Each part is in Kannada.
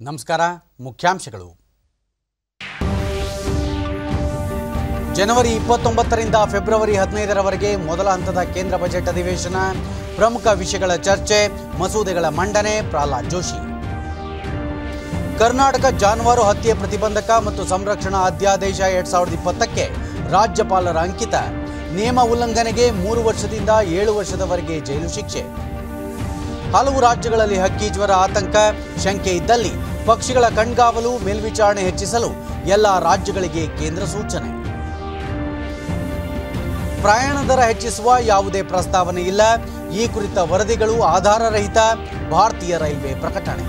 ನಮಸ್ಕಾರ ಮುಖ್ಯಾಂಶಗಳು ಜನವರಿ ಇಪ್ಪತ್ತೊಂಬತ್ತರಿಂದ ಫೆಬ್ರವರಿ ಹದಿನೈದರವರೆಗೆ ಮೊದಲ ಹಂತದ ಕೇಂದ್ರ ಬಜೆಟ್ ಅಧಿವೇಶನ ಪ್ರಮುಖ ವಿಷಯಗಳ ಚರ್ಚೆ ಮಸೂದೆಗಳ ಮಂಡನೆ ಪ್ರಹ್ಲಾದ್ ಜೋಶಿ ಕರ್ನಾಟಕ ಜಾನುವಾರು ಹತ್ಯೆ ಪ್ರತಿಬಂಧಕ ಮತ್ತು ಸಂರಕ್ಷಣಾ ಅಧ್ಯಾದೇಶ ಎರಡ್ ಸಾವಿರದ ಇಪ್ಪತ್ತಕ್ಕೆ ರಾಜ್ಯಪಾಲರ ಅಂಕಿತ ನಿಯಮ ಉಲ್ಲಂಘನೆಗೆ ಮೂರು ವರ್ಷದಿಂದ ಏಳು ವರ್ಷದವರೆಗೆ ಜೈಲು ಶಿಕ್ಷೆ ಹಲವು ರಾಜ್ಯಗಳಲ್ಲಿ ಹಕ್ಕಿ ಜ್ವರ ಆತಂಕ ಶಂಕೆ ಇದ್ದಲ್ಲಿ ಪಕ್ಷಿಗಳ ಕಣ್ಗಾವಲು ಮೇಲ್ವಿಚಾರಣೆ ಹೆಚ್ಚಿಸಲು ಎಲ್ಲ ರಾಜ್ಯಗಳಿಗೆ ಕೇಂದ್ರ ಸೂಚನೆ ಪ್ರಯಾಣ ದರ ಹೆಚ್ಚಿಸುವ ಯಾವುದೇ ಪ್ರಸ್ತಾವನೆ ಇಲ್ಲ ಈ ಕುರಿತ ವರದಿಗಳು ಆಧಾರರಹಿತ ಭಾರತೀಯ ರೈಲ್ವೆ ಪ್ರಕಟಣೆ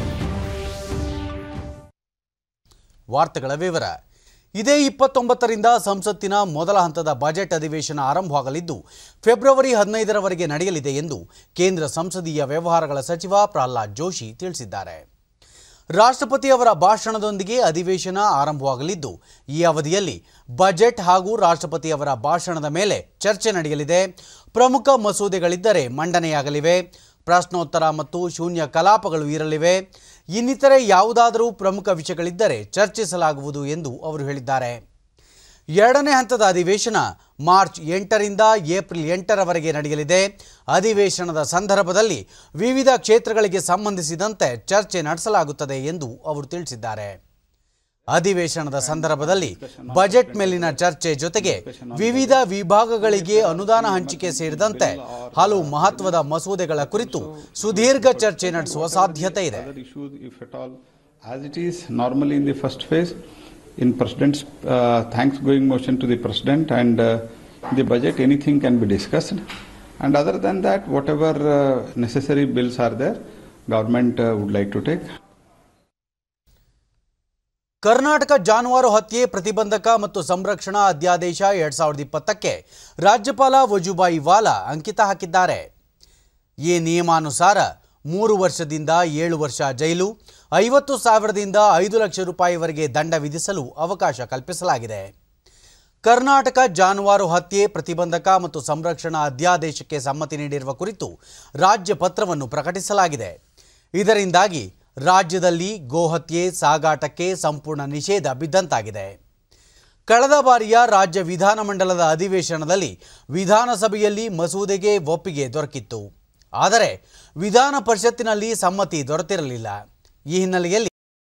ವಾರ್ತೆಗಳ ವಿವರ ಇದೇ ಇಪ್ಪತ್ತೊಂಬತ್ತರಿಂದ ಸಂಸತ್ತಿನ ಮೊದಲ ಹಂತದ ಬಜೆಟ್ ಅಧಿವೇಶನ ಆರಂಭವಾಗಲಿದ್ದು ಫೆಬ್ರವರಿ ಹದಿನೈದರವರೆಗೆ ನಡೆಯಲಿದೆ ಎಂದು ಕೇಂದ್ರ ಸಂಸದೀಯ ವ್ಯವಹಾರಗಳ ಸಚಿವ ಪ್ರಹ್ಲಾದ್ ಜೋಶಿ ತಿಳಿಸಿದ್ದಾರೆ ರಾಷ್ಟ್ರಪತಿ ಅವರ ಭಾಷಣದೊಂದಿಗೆ ಅಧಿವೇಶನ ಆರಂಭವಾಗಲಿದ್ದು ಈ ಅವಧಿಯಲ್ಲಿ ಬಜೆಟ್ ಹಾಗೂ ರಾಷ್ಟ್ರಪತಿ ಅವರ ಭಾಷಣದ ಮೇಲೆ ಚರ್ಚೆ ನಡೆಯಲಿದೆ ಪ್ರಮುಖ ಮಸೂದೆಗಳಿದ್ದರೆ ಮಂಡನೆಯಾಗಲಿವೆ ಪ್ರಶ್ನೋತ್ತರ ಮತ್ತು ಶೂನ್ಯ ಕಲಾಪಗಳು ಇರಲಿವೆ ಇನ್ನಿತರೆ ಯಾವುದಾದರೂ ಪ್ರಮುಖ ವಿಷಯಗಳಿದ್ದರೆ ಚರ್ಚಿಸಲಾಗುವುದು ಎಂದು ಅವರು ಹೇಳಿದ್ದಾರೆ ಎರಡನೇ ಹಂತದ ಅಧಿವೇಶನ ಮಾರ್ಚ್ ಎಂಟರಿಂದ ಏಪ್ರಿಲ್ ಎಂಟರವರೆಗೆ ನಡೆಯಲಿದೆ ಅಧಿವೇಶನದ ಸಂದರ್ಭದಲ್ಲಿ ವಿವಿಧ ಕ್ಷೇತ್ರಗಳಿಗೆ ಸಂಬಂಧಿಸಿದಂತೆ ಚರ್ಚೆ ನಡೆಸಲಾಗುತ್ತದೆ ಎಂದು ಅವರು ತಿಳಿಸಿದ್ದಾರೆ ಅಧಿವೇಶನದ ಸಂದರ್ಭದಲ್ಲಿ ಬಜೆಟ್ ಮೇಲಿನ ಚರ್ಚೆ ಜೊತೆಗೆ ವಿವಿಧ ವಿಭಾಗಗಳಿಗೆ ಅನುದಾನ ಹಂಚಿಕೆ ಸೇರಿದಂತೆ ಹಲವು ಮಹತ್ವದ ಮಸೂದೆಗಳ ಕುರಿತು ಸುದೀರ್ಘ ಚರ್ಚೆ ನಡೆಸುವ ಸಾಧ್ಯತೆ ಇದೆ Other issues, if at all, as it is normally in the first phase, in President's uh, thanks going motion to the President and uh, the budget, anything can be discussed. And other than that, whatever uh, necessary bills are there, government uh, would like to take. Karnataka ಜಾನುವಾರು ಹತ್ಯೆ ಪ್ರತಿಬಂಧಕ ಮತ್ತು ಸಂರಕ್ಷಣಾ ಅಧ್ಯಾದೇಶ ಎರಡ್ ಸಾವಿರದ ಇಪ್ಪತ್ತಕ್ಕೆ ರಾಜ್ಯಪಾಲ ವಜುಭಾಯಿ ವಾಲಾ ಅಂಕಿತ ಹಾಕಿದ್ದಾರೆ ಈ ನಿಯಮಾನುಸಾರ ಮೂರು ವರ್ಷದಿಂದ ಏಳು ವರ್ಷ ಜೈಲು ಐವತ್ತು ಸಾವಿರದಿಂದ ಐದು ಲಕ್ಷ ರೂಪಾಯಿವರೆಗೆ ದಂಡ ವಿಧಿಸಲು ಅವಕಾಶ ಕಲ್ಪಿಸಲಾಗಿದೆ ಕರ್ನಾಟಕ ಜಾನುವಾರು ಹತ್ಯೆ ಪ್ರತಿಬಂಧಕ ಮತ್ತು ಸಂರಕ್ಷಣಾ ಅಧ್ಯಾದೇಶಕ್ಕೆ ಸಮ್ಮತಿ ನೀಡಿರುವ ಕುರಿತು ರಾಜ್ಯ ಪತ್ರವನ್ನು ಪ್ರಕಟಿಸಲಾಗಿದೆ ಇದರಿಂದಾಗಿ ರಾಜ್ಯದಲ್ಲಿ ಗೋಹತ್ಯೆ ಸಾಗಾಟಕ್ಕೆ ಸಂಪೂರ್ಣ ನಿಷೇಧ ಬಿದ್ದಂತಾಗಿದೆ ಕಳೆದ ಬಾರಿಯ ರಾಜ್ಯ ವಿಧಾನಮಂಡಲದ ಅಧಿವೇಶನದಲ್ಲಿ ವಿಧಾನಸಭೆಯಲ್ಲಿ ಮಸೂದೆಗೆ ಒಪ್ಪಿಗೆ ದೊರಕಿತ್ತು ಆದರೆ ವಿಧಾನ ಪರಿಷತ್ತಿನಲ್ಲಿ ಸಮ್ಮತಿ ದೊರೆತಿರಲಿಲ್ಲ ಈ ಹಿನ್ನೆಲೆಯಲ್ಲಿ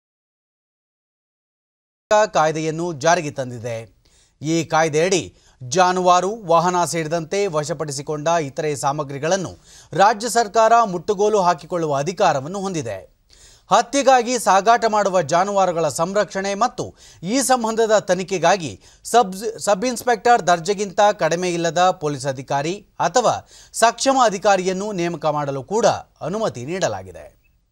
ಕಾಯ್ದೆಯನ್ನು ಜಾರಿಗೆ ತಂದಿದೆ ಈ ಕಾಯ್ದೆಯಡಿ ಜಾನುವಾರು ವಾಹನ ಸೇರಿದಂತೆ ವಶಪಡಿಸಿಕೊಂಡ ಇತರೆ ಸಾಮಗ್ರಿಗಳನ್ನು ರಾಜ್ಯ ಸರ್ಕಾರ ಮುಟ್ಟುಗೋಲು ಹಾಕಿಕೊಳ್ಳುವ ಅಧಿಕಾರವನ್ನು ಹೊಂದಿದೆ ಹತ್ಯೆಗಾಗಿ ಸಾಗಾಟ ಮಾಡುವ ಜಾನುವಾರುಗಳ ಸಂರಕ್ಷಣೆ ಮತ್ತು ಈ ಸಂಬಂಧದ ತನಿಖೆಗಾಗಿ ಸಬ್ ಸಬ್ ಇನ್ಸ್ಪೆಕ್ಟರ್ ದರ್ಜೆಗಿಂತ ಕಡಿಮೆ ಇಲ್ಲದ ಪೊಲೀಸ್ ಅಧಿಕಾರಿ ಅಥವಾ ಸಕ್ಷಮ ಅಧಿಕಾರಿಯನ್ನು ನೇಮಕ ಮಾಡಲು ಕೂಡ ಅನುಮತಿ ನೀಡಲಾಗಿದೆ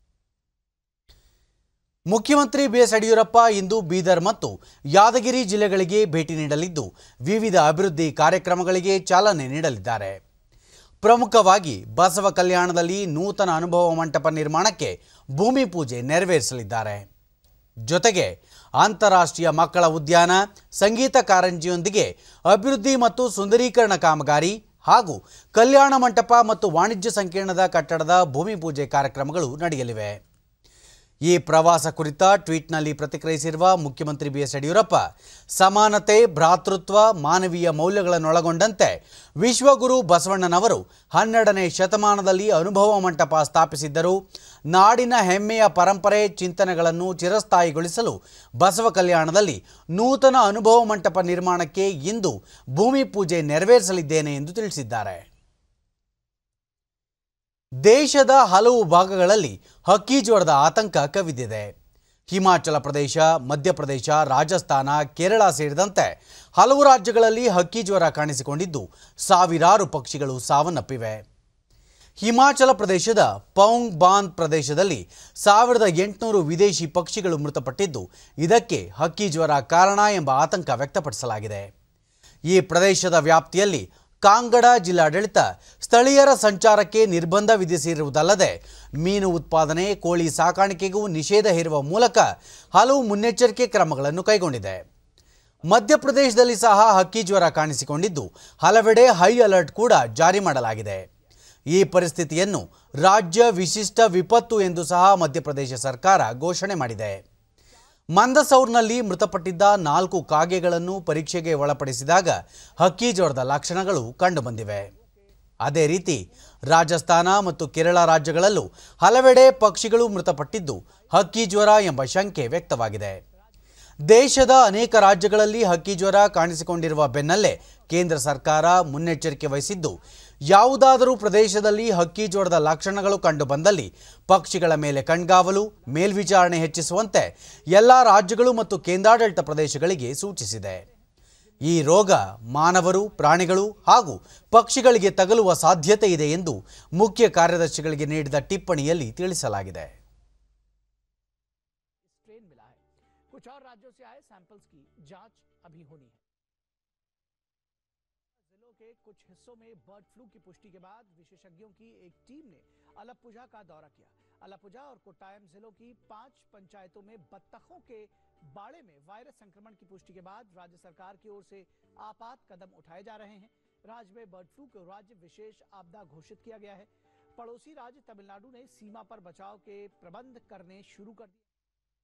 ಮುಖ್ಯಮಂತ್ರಿ ಬಿಎಸ್ ಯಡಿಯೂರಪ್ಪ ಇಂದು ಬೀದರ್ ಮತ್ತು ಯಾದಗಿರಿ ಜಿಲ್ಲೆಗಳಿಗೆ ಭೇಟಿ ನೀಡಲಿದ್ದು ವಿವಿಧ ಅಭಿವೃದ್ಧಿ ಕಾರ್ಯಕ್ರಮಗಳಿಗೆ ಚಾಲನೆ ನೀಡಲಿದ್ದಾರೆ ಪ್ರಮುಖವಾಗಿ ಬಸವ ಕಲ್ಯಾಣದಲ್ಲಿ ನೂತನ ಅನುಭವ ಮಂಟಪ ನಿರ್ಮಾಣಕ್ಕೆ ಭೂಮಿ ಪೂಜೆ ನೆರವೇರಿಸಲಿದ್ದಾರೆ ಜೊತೆಗೆ ಅಂತಾರಾಷ್ಟ್ರೀಯ ಮಕ್ಕಳ ಉದ್ಯಾನ ಸಂಗೀತ ಕಾರಂಜಿಯೊಂದಿಗೆ ಅಭಿವೃದ್ಧಿ ಮತ್ತು ಸುಂದರೀಕರಣ ಕಾಮಗಾರಿ ಹಾಗೂ ಕಲ್ಯಾಣ ಮಂಟಪ ಮತ್ತು ವಾಣಿಜ್ಯ ಸಂಕೀರ್ಣದ ಕಟ್ಟಡದ ಭೂಮಿ ಪೂಜೆ ಕಾರ್ಯಕ್ರಮಗಳು ನಡೆಯಲಿವೆ ಈ ಪ್ರವಾಸ ಕುರಿತ ಟ್ವೀಟ್ನಲ್ಲಿ ಪ್ರತಿಕ್ರಿಯಿಸಿರುವ ಮುಖ್ಯಮಂತ್ರಿ ಬಿಎಸ್ ಯಡಿಯೂರಪ್ಪ ಸಮಾನತೆ ಭ್ರಾತೃತ್ವ ಮಾನವೀಯ ಮೌಲ್ಯಗಳನ್ನೊಳಗೊಂಡಂತೆ ವಿಶ್ವಗುರು ಬಸವಣ್ಣನವರು ಹನ್ನೆರಡನೇ ಶತಮಾನದಲ್ಲಿ ಅನುಭವ ಮಂಟಪ ಸ್ಥಾಪಿಸಿದ್ದರು ನಾಡಿನ ಹೆಮ್ಮೆಯ ಪರಂಪರೆ ಚಿಂತನೆಗಳನ್ನು ಚಿರಸ್ಥಾಯಿಗೊಳಿಸಲು ಬಸವ ಕಲ್ಯಾಣದಲ್ಲಿ ನೂತನ ಅನುಭವ ಮಂಟಪ ನಿರ್ಮಾಣಕ್ಕೆ ಇಂದು ಭೂಮಿ ಪೂಜೆ ನೆರವೇರಿಸಲಿದ್ದೇನೆ ಎಂದು ತಿಳಿಸಿದ್ದಾರೆ ದೇಶದ ಹಲವು ಭಾಗಗಳಲ್ಲಿ ಹಕ್ಕಿ ಜ್ವರದ ಆತಂಕ ಕವಿದಿದೆ ಹಿಮಾಚಲ ಪ್ರದೇಶ ಮಧ್ಯಪ್ರದೇಶ ರಾಜಸ್ಥಾನ ಕೇರಳ ಸೇರಿದಂತೆ ಹಲವು ರಾಜ್ಯಗಳಲ್ಲಿ ಹಕ್ಕಿ ಜ್ವರ ಕಾಣಿಸಿಕೊಂಡಿದ್ದು ಸಾವಿರಾರು ಪಕ್ಷಿಗಳು ಸಾವನ್ನಪ್ಪಿವೆ ಹಿಮಾಚಲ ಪ್ರದೇಶದ ಪೌಂಗ್ ಬಾಂದ್ ಪ್ರದೇಶದಲ್ಲಿ ಸಾವಿರದ ಎಂಟುನೂರು ವಿದೇಶಿ ಪಕ್ಷಿಗಳು ಮೃತಪಟ್ಟಿದ್ದು ಇದಕ್ಕೆ ಹಕ್ಕಿ ಜ್ವರ ಕಾರಣ ಎಂಬ ಆತಂಕ ವ್ಯಕ್ತಪಡಿಸಲಾಗಿದೆ ಈ ಪ್ರದೇಶದ ವ್ಯಾಪ್ತಿಯಲ್ಲಿ ಕಾಂಗಡ ಜಿಲ್ಲಾಡಳಿತ ಸ್ಥಳೀಯರ ಸಂಚಾರಕ್ಕೆ ನಿರ್ಬಂಧ ವಿಧಿಸಿರುವುದಲ್ಲದೆ ಮೀನು ಉತ್ಪಾದನೆ ಕೋಳಿ ಸಾಕಾಣಿಕೆಗೂ ನಿಷೇಧ ಹೇರುವ ಮೂಲಕ ಹಲವು ಮುನ್ನೆಚ್ಚರಿಕೆ ಕ್ರಮಗಳನ್ನು ಕೈಗೊಂಡಿದೆ ಮಧ್ಯಪ್ರದೇಶದಲ್ಲಿ ಸಹ ಹಕ್ಕಿ ಜ್ವರ ಕಾಣಿಸಿಕೊಂಡಿದ್ದು ಹಲವೆಡೆ ಹೈ ಅಲರ್ಟ್ ಕೂಡ ಜಾರಿ ಮಾಡಲಾಗಿದೆ ಈ ಪರಿಸ್ಥಿತಿಯನ್ನು ರಾಜ್ಯ ವಿಶಿಷ್ಟ ವಿಪತ್ತು ಎಂದು ಸಹ ಮಧ್ಯಪ್ರದೇಶ ಸರ್ಕಾರ ಘೋಷಣೆ ಮಾಡಿದೆ ಮಂದಸೌರ್ನಲ್ಲಿ ಮೃತಪಟ್ಟಿದ್ದ ನಾಲ್ಕು ಕಾಗೆಗಳನ್ನು ಪರೀಕ್ಷೆಗೆ ಒಳಪಡಿಸಿದಾಗ ಹಕ್ಕಿ ಜ್ವರದ ಲಕ್ಷಣಗಳು ಕಂಡುಬಂದಿವೆ ಅದೇ ರೀತಿ ರಾಜಸ್ಥಾನ ಮತ್ತು ಕೇರಳ ರಾಜ್ಯಗಳಲ್ಲೂ ಹಲವೆಡೆ ಪಕ್ಷಿಗಳು ಮೃತಪಟ್ಟಿದ್ದು ಹಕ್ಕಿ ಜ್ವರ ಎಂಬ ಶಂಕೆ ವ್ಯಕ್ತವಾಗಿದೆ ದೇಶದ ಅನೇಕ ರಾಜ್ಯಗಳಲ್ಲಿ ಹಕ್ಕಿ ಜ್ವರ ಕಾಣಿಸಿಕೊಂಡಿರುವ ಬೆನ್ನಲ್ಲೇ ಕೇಂದ್ರ ಸರ್ಕಾರ ಮುನ್ನೆಚ್ಚರಿಕೆ ವಹಿಸಿದ್ದು ಯಾವುದಾದರೂ ಪ್ರದೇಶದಲ್ಲಿ ಹಕ್ಕಿ ಜ್ವರದ ಲಕ್ಷಣಗಳು ಕಂಡುಬಂದಲ್ಲಿ ಪಕ್ಷಿಗಳ ಮೇಲೆ ಕಣ್ಗಾವಲು ಮೇಲ್ವಿಚಾರಣೆ ಹೆಚ್ಚಿಸುವಂತೆ ಎಲ್ಲ ರಾಜ್ಯಗಳು ಮತ್ತು ಕೇಂದ್ರಾಡಳಿತ ಪ್ರದೇಶಗಳಿಗೆ ಸೂಚಿಸಿದೆ ಈ ರೋಗ ಮಾನವರು ಪ್ರಾಣಿಗಳು ಹಾಗೂ ಪಕ್ಷಿಗಳಿಗೆ ತಗಲುವ ಸಾಧ್ಯತೆ ಇದೆ ಎಂದು ಮುಖ್ಯ ಕಾರ್ಯದರ್ಶಿಗಳಿಗೆ ನೀಡಿದ ಟಿಪ್ಪಣಿಯಲ್ಲಿ ತಿಳಿಸಲಾಗಿದೆ स्ट्रेन मिला है कुछ और राज्यों से आए सैंपल्स की जांच अभी होनी है जिलों के कुछ हिस्सों में बर्ड फ्लू की पुष्टि के बाद विशेषज्ञों की एक टीम ने अलपुजा का दौरा किया अलपुजा और कोट्टायम जिलों की पांच पंचायतों में बत्तखों के बाड़े में वायरस संक्रमण की पुष्टि के बाद राज्य सरकार की ओर से आपात कदम उठाए जा रहे हैं राज्य में बर्ड फ्लू को राज्य विशेष आपदा घोषित किया गया है पड़ोसी राज्य तमिलनाडु ने सीमा पर बचाव के प्रबंध करने शुरू कर दिए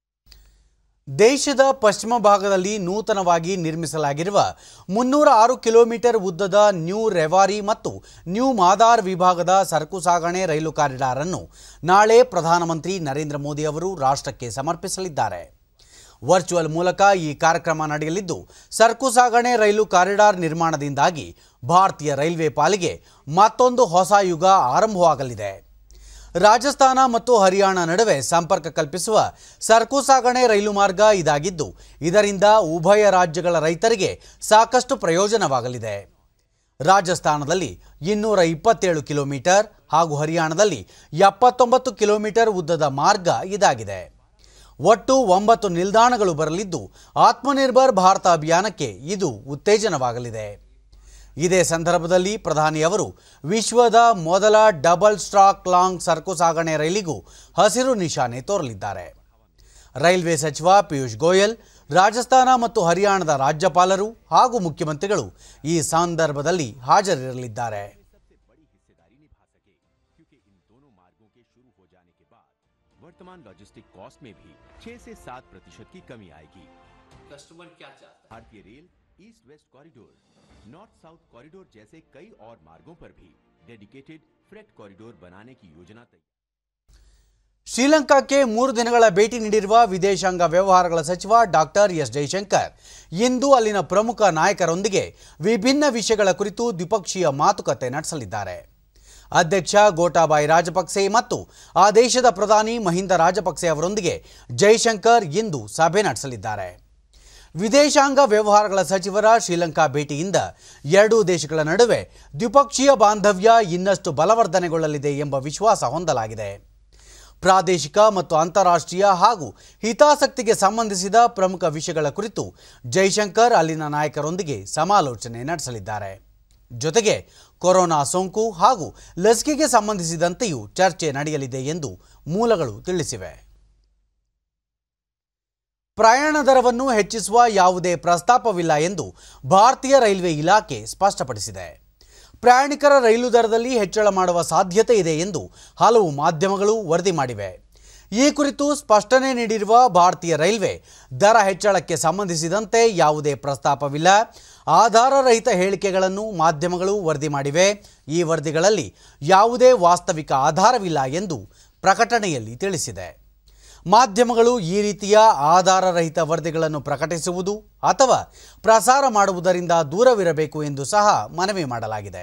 ದೇಶದ ಪಶ್ಚಿಮ ಭಾಗದಲ್ಲಿ ನೂತನವಾಗಿ ನಿರ್ಮಿಸಲಾಗಿರುವ ಮುನ್ನೂರ ಆರು ಕಿಲೋಮೀಟರ್ ಉದ್ದದ ನ್ಯೂ ರೆವಾರಿ ಮತ್ತು ನ್ಯೂ ಮಾದಾರ್ ವಿಭಾಗದ ಸರಕು ಸಾಗಣೆ ರೈಲು ಕಾರಿಡಾರ್ ಅನ್ನು ನಾಳೆ ಪ್ರಧಾನಮಂತ್ರಿ ನರೇಂದ್ರ ಮೋದಿ ಅವರು ರಾಷ್ಟ್ರಕ್ಕೆ ಸಮರ್ಪಿಸಲಿದ್ದಾರೆ ವರ್ಚುವಲ್ ಮೂಲಕ ಈ ಕಾರ್ಯಕ್ರಮ ನಡೆಯಲಿದ್ದು ಸರಕು ಸಾಗಣೆ ರೈಲು ಕಾರಿಡಾರ್ ನಿರ್ಮಾಣದಿಂದಾಗಿ ಭಾರತೀಯ ರೈಲ್ವೆ ಪಾಲಿಗೆ ಮತ್ತೊಂದು ಹೊಸ ಯುಗ ಆರಂಭವಾಗಲಿದೆ ರಾಜಸ್ಥಾನ ಮತ್ತು ಹರಿಯಾಣ ನಡುವೆ ಸಂಪರ್ಕ ಕಲ್ಪಿಸುವ ಸರಕು ಸಾಗಣೆ ರೈಲು ಮಾರ್ಗ ಇದಾಗಿದ್ದು ಇದರಿಂದ ಉಭಯ ರಾಜ್ಯಗಳ ರೈತರಿಗೆ ಸಾಕಷ್ಟು ಪ್ರಯೋಜನವಾಗಲಿದೆ ರಾಜಸ್ಥಾನದಲ್ಲಿ ಇನ್ನೂರ ಇಪ್ಪತ್ತೇಳು ಕಿಲೋಮೀಟರ್ ಹಾಗೂ ಹರಿಯಾಣದಲ್ಲಿ ಎಪ್ಪತ್ತೊಂಬತ್ತು ಕಿಲೋಮೀಟರ್ ಉದ್ದದ ಮಾರ್ಗ ಇದಾಗಿದೆ ಒಟ್ಟು ಒಂಬತ್ತು ನಿಲ್ದಾಣಗಳು ಬರಲಿದ್ದು ಆತ್ಮನಿರ್ಭರ್ ಭಾರತ ಅಭಿಯಾನಕ್ಕೆ ಇದು ಉತ್ತೇಜನವಾಗಲಿದೆ ಇದೇ ಸಂದರ್ಭದಲ್ಲಿ ಪ್ರಧಾನಿಯವರು ವಿಶ್ವದ ಮೊದಲ ಡಬಲ್ ಸ್ಟ್ರಾಕ್ ಲಾಂಗ್ ಸರಕು ಸಾಗಣೆ ರೈಲಿಗೂ ಹಸಿರು ನಿಶಾನೆ ತೋರಲಿದ್ದಾರೆ ರೈಲ್ವೆ ಸಚಿವ ಪಿಯೂಷ್ ಗೋಯಲ್ ರಾಜಸ್ಥಾನ ಮತ್ತು ಹರಿಯಾಣದ ರಾಜ್ಯಪಾಲರು ಹಾಗೂ ಮುಖ್ಯಮಂತ್ರಿಗಳು ಈ ಸಂದರ್ಭದಲ್ಲಿ ಹಾಜರಿರಲಿದ್ದಾರೆ सबसे बड़ी हिस्सेदारी निभा सके क्योंकि इन दोनों मार्गों के शुरू हो जाने के बाद वर्तमान लॉजिस्टिक कॉस्ट में भी 6 से 7 प्रतिशत की कमी आएगी कस्टमर क्या चाहता है भारतीय rail east west corridor north south corridor जैसे कई और मार्गों पर भी डेडिकेटेड फ्रेट कॉरिडोर बनाने की योजना तैयार ಶ್ರೀಲಂಕಾಕ್ಕೆ ಮೂರು ದಿನಗಳ ಭೇಟಿ ನೀಡಿರುವ ವಿದೇಶಾಂಗ ವ್ಯವಹಾರಗಳ ಸಚಿವ ಡಾಕ್ಟರ್ ಎಸ್ ಜೈಶಂಕರ್ ಇಂದು ಅಲ್ಲಿನ ಪ್ರಮುಖ ನಾಯಕರೊಂದಿಗೆ ವಿಭಿನ್ನ ವಿಷಯಗಳ ಕುರಿತು ದ್ವಿಪಕ್ಷೀಯ ಮಾತುಕತೆ ನಡೆಸಲಿದ್ದಾರೆ ಅಧ್ಯಕ್ಷ ಗೋಟಾಬಾಯಿ ರಾಜಪಕ್ಸೆ ಮತ್ತು ಆ ದೇಶದ ಪ್ರಧಾನಿ ಮಹಿಂದ ರಾಜಪಕ್ಸೆ ಅವರೊಂದಿಗೆ ಜೈಶಂಕರ್ ಇಂದು ಸಭೆ ನಡೆಸಲಿದ್ದಾರೆ ವಿದೇಶಾಂಗ ವ್ಯವಹಾರಗಳ ಸಚಿವರ ಶ್ರೀಲಂಕಾ ಭೇಟಿಯಿಂದ ಎರಡೂ ದೇಶಗಳ ನಡುವೆ ದ್ವಿಪಕ್ಷೀಯ ಬಾಂಧವ್ಯ ಇನ್ನಷ್ಟು ಬಲವರ್ಧನೆಗೊಳ್ಳಲಿದೆ ಎಂಬ ವಿಶ್ವಾಸ ಹೊಂದಲಾಗಿದೆ ಪ್ರಾದೇಶಿಕ ಮತ್ತು ಅಂತಾರಾಷ್ಟ್ರೀಯ ಹಾಗೂ ಹಿತಾಸಕ್ತಿಗೆ ಸಂಬಂಧಿಸಿದ ಪ್ರಮುಖ ವಿಷಯಗಳ ಕುರಿತು ಜೈಶಂಕರ್ ಅಲ್ಲಿನ ನಾಯಕರೊಂದಿಗೆ ಸಮಾಲೋಚನೆ ನಡೆಸಲಿದ್ದಾರೆ ಜೊತೆಗೆ ಕೊರೋನಾ ಸೋಂಕು ಹಾಗೂ ಲಸಿಕೆಗೆ ಸಂಬಂಧಿಸಿದಂತೆಯೂ ಚರ್ಚೆ ನಡೆಯಲಿದೆ ಎಂದು ಮೂಲಗಳು ತಿಳಿಸಿವೆ ಪ್ರಯಾಣ ದರವನ್ನು ಹೆಚ್ಚಿಸುವ ಯಾವುದೇ ಪ್ರಸ್ತಾಪವಿಲ್ಲ ಎಂದು ಭಾರತೀಯ ರೈಲ್ವೆ ಇಲಾಖೆ ಸ್ಪಷ್ಟಪಡಿಸಿದೆ ಪ್ರಯಾಣಿಕರ ರೈಲು ದರದಲ್ಲಿ ಹೆಚ್ಚಳ ಮಾಡುವ ಸಾಧ್ಯತೆ ಇದೆ ಎಂದು ಹಲವು ಮಾಧ್ಯಮಗಳು ವರದಿ ಮಾಡಿವೆ ಈ ಕುರಿತು ಸ್ಪಷ್ಟನೆ ನೀಡಿರುವ ಭಾರತೀಯ ರೈಲ್ವೆ ದರ ಹೆಚ್ಚಳಕ್ಕೆ ಸಂಬಂಧಿಸಿದಂತೆ ಯಾವುದೇ ಪ್ರಸ್ತಾಪವಿಲ್ಲ ಆಧಾರರಹಿತ ಹೇಳಿಕೆಗಳನ್ನು ಮಾಧ್ಯಮಗಳು ವರದಿ ಮಾಡಿವೆ ಈ ವರದಿಗಳಲ್ಲಿ ಯಾವುದೇ ವಾಸ್ತವಿಕ ಆಧಾರವಿಲ್ಲ ಎಂದು ಪ್ರಕಟಣೆಯಲ್ಲಿ ತಿಳಿಸಿದೆ ಮಾಧ್ಯಮಗಳು ಈ ರೀತಿಯ ಆಧಾರರಹಿತ ವರದಿಗಳನ್ನು ಪ್ರಕಟಿಸುವುದು ಅಥವಾ ಪ್ರಸಾರ ಮಾಡುವುದರಿಂದ ದೂರವಿರಬೇಕು ಎಂದು ಸಹ ಮನವಿ ಮಾಡಲಾಗಿದೆ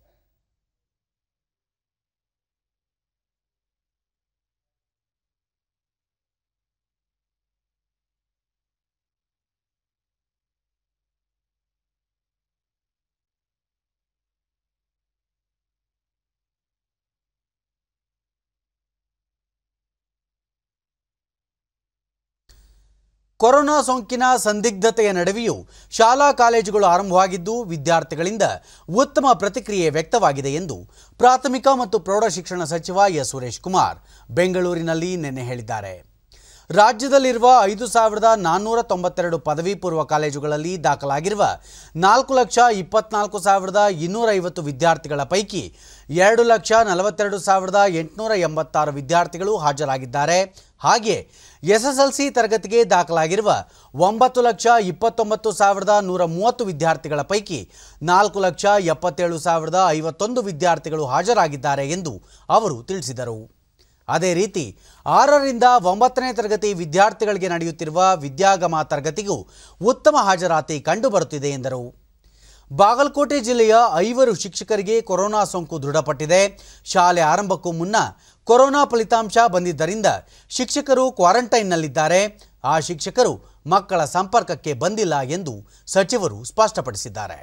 ಕೊರೋನಾ ಸೋಂಕಿನ ಸಂದಿಗ್ಧತೆಯ ನಡುವೆಯೂ ಶಾಲಾ ಕಾಲೇಜುಗಳು ಆರಂಭವಾಗಿದ್ದು ವಿದ್ಯಾರ್ಥಿಗಳಿಂದ ಉತ್ತಮ ಪ್ರತಿಕ್ರಿಯೆ ವ್ಯಕ್ತವಾಗಿದೆ ಎಂದು ಪ್ರಾಥಮಿಕ ಮತ್ತು ಪ್ರೌಢಶಿಕ್ಷಣ ಸಚಿವ ಎಸ್ ಸುರೇಶ್ ಕುಮಾರ್ ಬೆಂಗಳೂರಿನಲ್ಲಿ ನಿನ್ನೆ ಹೇಳಿದ್ದಾರೆ ರಾಜ್ಯದಲ್ಲಿರುವ ಐದು ಸಾವಿರದ ನಾನ್ನೂರ ತೊಂಬತ್ತೆರಡು ಪದವಿ ಪೂರ್ವ ಕಾಲೇಜುಗಳಲ್ಲಿ ದಾಖಲಾಗಿರುವ ನಾಲ್ಕು ಲಕ್ಷ ಇಪ್ಪತ್ನಾಲ್ಕು ಸಾವಿರದ ಇನ್ನೂರೈವತ್ತು ವಿದ್ಯಾರ್ಥಿಗಳ ಪೈಕಿ ಎರಡು ಲಕ್ಷ ನಲವತ್ತೆರಡು ಸಾವಿರದ ಎಂಟುನೂರ ಎಂಬತ್ತಾರು ವಿದ್ಯಾರ್ಥಿಗಳು ಹಾಜರಾಗಿದ್ದಾರೆ ಹಾಗೆ ಎಸ್ಎಸ್ಎಲ್ಸಿ ತರಗತಿಗೆ ದಾಖಲಾಗಿರುವ ಒಂಬತ್ತು ಲಕ್ಷ ಇಪ್ಪತ್ತೊಂಬತ್ತು ಸಾವಿರದ ನೂರ ಮೂವತ್ತು ವಿದ್ಯಾರ್ಥಿಗಳ ಪೈಕಿ ನಾಲ್ಕು ಲಕ್ಷ ಎಪ್ಪತ್ತೇಳು ಸಾವಿರದ ಐವತ್ತೊಂದು ವಿದ್ಯಾರ್ಥಿಗಳು ಹಾಜರಾಗಿದ್ದಾರೆ ಎಂದು ಅವರು ತಿಳಿಸಿದರು ಅದೇ ರೀತಿ ಆರರಿಂದ ಒಂಬತ್ತನೇ ತರಗತಿ ವಿದ್ಯಾರ್ಥಿಗಳಿಗೆ ನಡೆಯುತ್ತಿರುವ ವಿದ್ಯಾಗಮ ತರಗತಿಗೂ ಉತ್ತಮ ಹಾಜರಾತಿ ಕಂಡುಬರುತ್ತಿದೆ ಎಂದರು ಬಾಗಲಕೋಟೆ ಜಿಲ್ಲೆಯ ಐವರು ಶಿಕ್ಷಕರಿಗೆ ಕೊರೋನಾ ಸೋಂಕು ದೃಢಪಟ್ಟಿದೆ ಶಾಲೆ ಆರಂಭಕ್ಕೂ ಮುನ್ನ ಕೊರೋನಾ ಫಲಿತಾಂಶ ಬಂದಿದ್ದರಿಂದ ಶಿಕ್ಷಕರು ಕ್ವಾರಂಟೈನ್ನಲ್ಲಿದ್ದಾರೆ ಆ ಶಿಕ್ಷಕರು ಮಕ್ಕಳ ಸಂಪರ್ಕಕ್ಕೆ ಬಂದಿಲ್ಲ ಎಂದು ಸಚಿವರು ಸ್ಪಷ್ಟಪಡಿಸಿದ್ದಾರೆ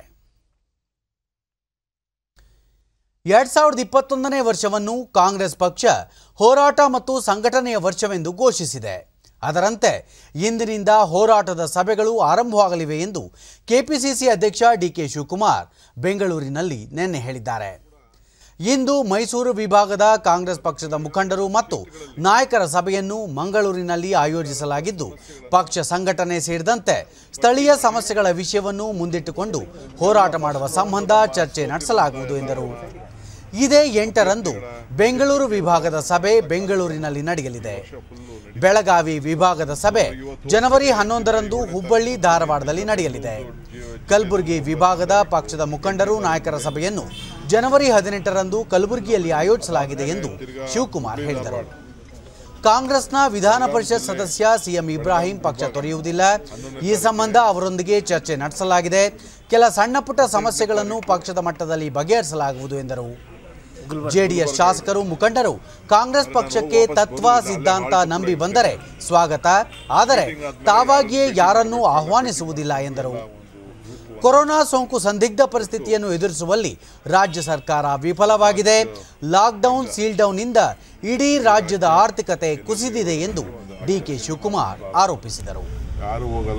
ಎರಡ್ ಸಾವಿರದ ಇಪ್ಪತ್ತೊಂದನೇ ವರ್ಷವನ್ನು ಕಾಂಗ್ರೆಸ್ ಪಕ್ಷ ಹೋರಾಟ ಮತ್ತು ಸಂಘಟನೆಯ ವರ್ಷವೆಂದು ಘೋಷಿಸಿದೆ ಅದರಂತೆ ಇಂದಿನಿಂದ ಹೋರಾಟದ ಸಭೆಗಳು ಆರಂಭವಾಗಲಿವೆ ಎಂದು ಕೆಪಿಸಿಸಿ ಅಧ್ಯಕ್ಷ ಡಿಕೆ ಶಿವಕುಮಾರ್ ಬೆಂಗಳೂರಿನಲ್ಲಿ ನಿನ್ನೆ ಹೇಳಿದ್ದಾರೆ ಇಂದು ಮೈಸೂರು ವಿಭಾಗದ ಕಾಂಗ್ರೆಸ್ ಪಕ್ಷದ ಮುಖಂಡರು ಮತ್ತು ನಾಯಕರ ಸಭೆಯನ್ನು ಮಂಗಳೂರಿನಲ್ಲಿ ಆಯೋಜಿಸಲಾಗಿದ್ದು ಪಕ್ಷ ಸಂಘಟನೆ ಸೇರಿದಂತೆ ಸ್ಥಳೀಯ ಸಮಸ್ಯೆಗಳ ವಿಷಯವನ್ನು ಮುಂದಿಟ್ಟುಕೊಂಡು ಹೋರಾಟ ಮಾಡುವ ಸಂಬಂಧ ಚರ್ಚೆ ನಡೆಸಲಾಗುವುದು ಎಂದರು ಇದೇ ಎಂಟರಂದು ಬೆಂಗಳೂರು ವಿಭಾಗದ ಸಭೆ ಬೆಂಗಳೂರಿನಲ್ಲಿ ನಡೆಯಲಿದೆ ಬೆಳಗಾವಿ ವಿಭಾಗದ ಸಭೆ ಜನವರಿ ಹನ್ನೊಂದರಂದು ಹುಬ್ಬಳ್ಳಿ ಧಾರವಾಡದಲ್ಲಿ ನಡೆಯಲಿದೆ ಕಲಬುರಗಿ ವಿಭಾಗದ ಪಕ್ಷದ ಮುಖಂಡರು ನಾಯಕರ ಸಭೆಯನ್ನು ಜನವರಿ ಹದಿನೆಂಟರಂದು ಕಲಬುರಗಿಯಲ್ಲಿ ಆಯೋಜಿಸಲಾಗಿದೆ ಎಂದು ಶಿವಕುಮಾರ್ ಹೇಳಿದರು ಕಾಂಗ್ರೆಸ್ನ ವಿಧಾನ ಪರಿಷತ್ ಸದಸ್ಯ ಸಿಎಂ ಇಬ್ರಾಹಿಂ ಪಕ್ಷ ತೊರೆಯುವುದಿಲ್ಲ ಈ ಸಂಬಂಧ ಅವರೊಂದಿಗೆ ಚರ್ಚೆ ನಡೆಸಲಾಗಿದೆ ಕೆಲ ಸಣ್ಣ ಪುಟ್ಟ ಸಮಸ್ಯೆಗಳನ್ನು ಪಕ್ಷದ ಮಟ್ಟದಲ್ಲಿ ಬಗೆಹರಿಸಲಾಗುವುದು ಎಂದರು ಜೆಡಿಎಸ್ ಶಾಸಕರು ಮುಖಂಡರು ಕಾಂಗ್ರೆಸ್ ಪಕ್ಷಕ್ಕೆ ತತ್ವ ಸಿದ್ಧಾಂತ ನಂಬಿ ಬಂದರೆ ಸ್ವಾಗತ ಆದರೆ ತಾವಾಗಿಯೇ ಯಾರನ್ನೂ ಆಹ್ವಾನಿಸುವುದಿಲ್ಲ ಎಂದರು ಕೊರೋನಾ ಸೋಂಕು ಸಂದಿಗ್ಧ ಪರಿಸ್ಥಿತಿಯನ್ನು ಎದುರಿಸುವಲ್ಲಿ ರಾಜ್ಯ ಸರ್ಕಾರ ವಿಫಲವಾಗಿದೆ ಲಾಕ್ಡೌನ್ ಸೀಲ್ಡೌನ್ನಿಂದ ಇಡೀ ರಾಜ್ಯದ ಆರ್ಥಿಕತೆ ಕುಸಿದಿದೆ ಎಂದು ಡಿಕೆ ಶಿವಕುಮಾರ್ ಆರೋಪಿಸಿದರು ಯಾರು ಹೋಗಲ್ಲ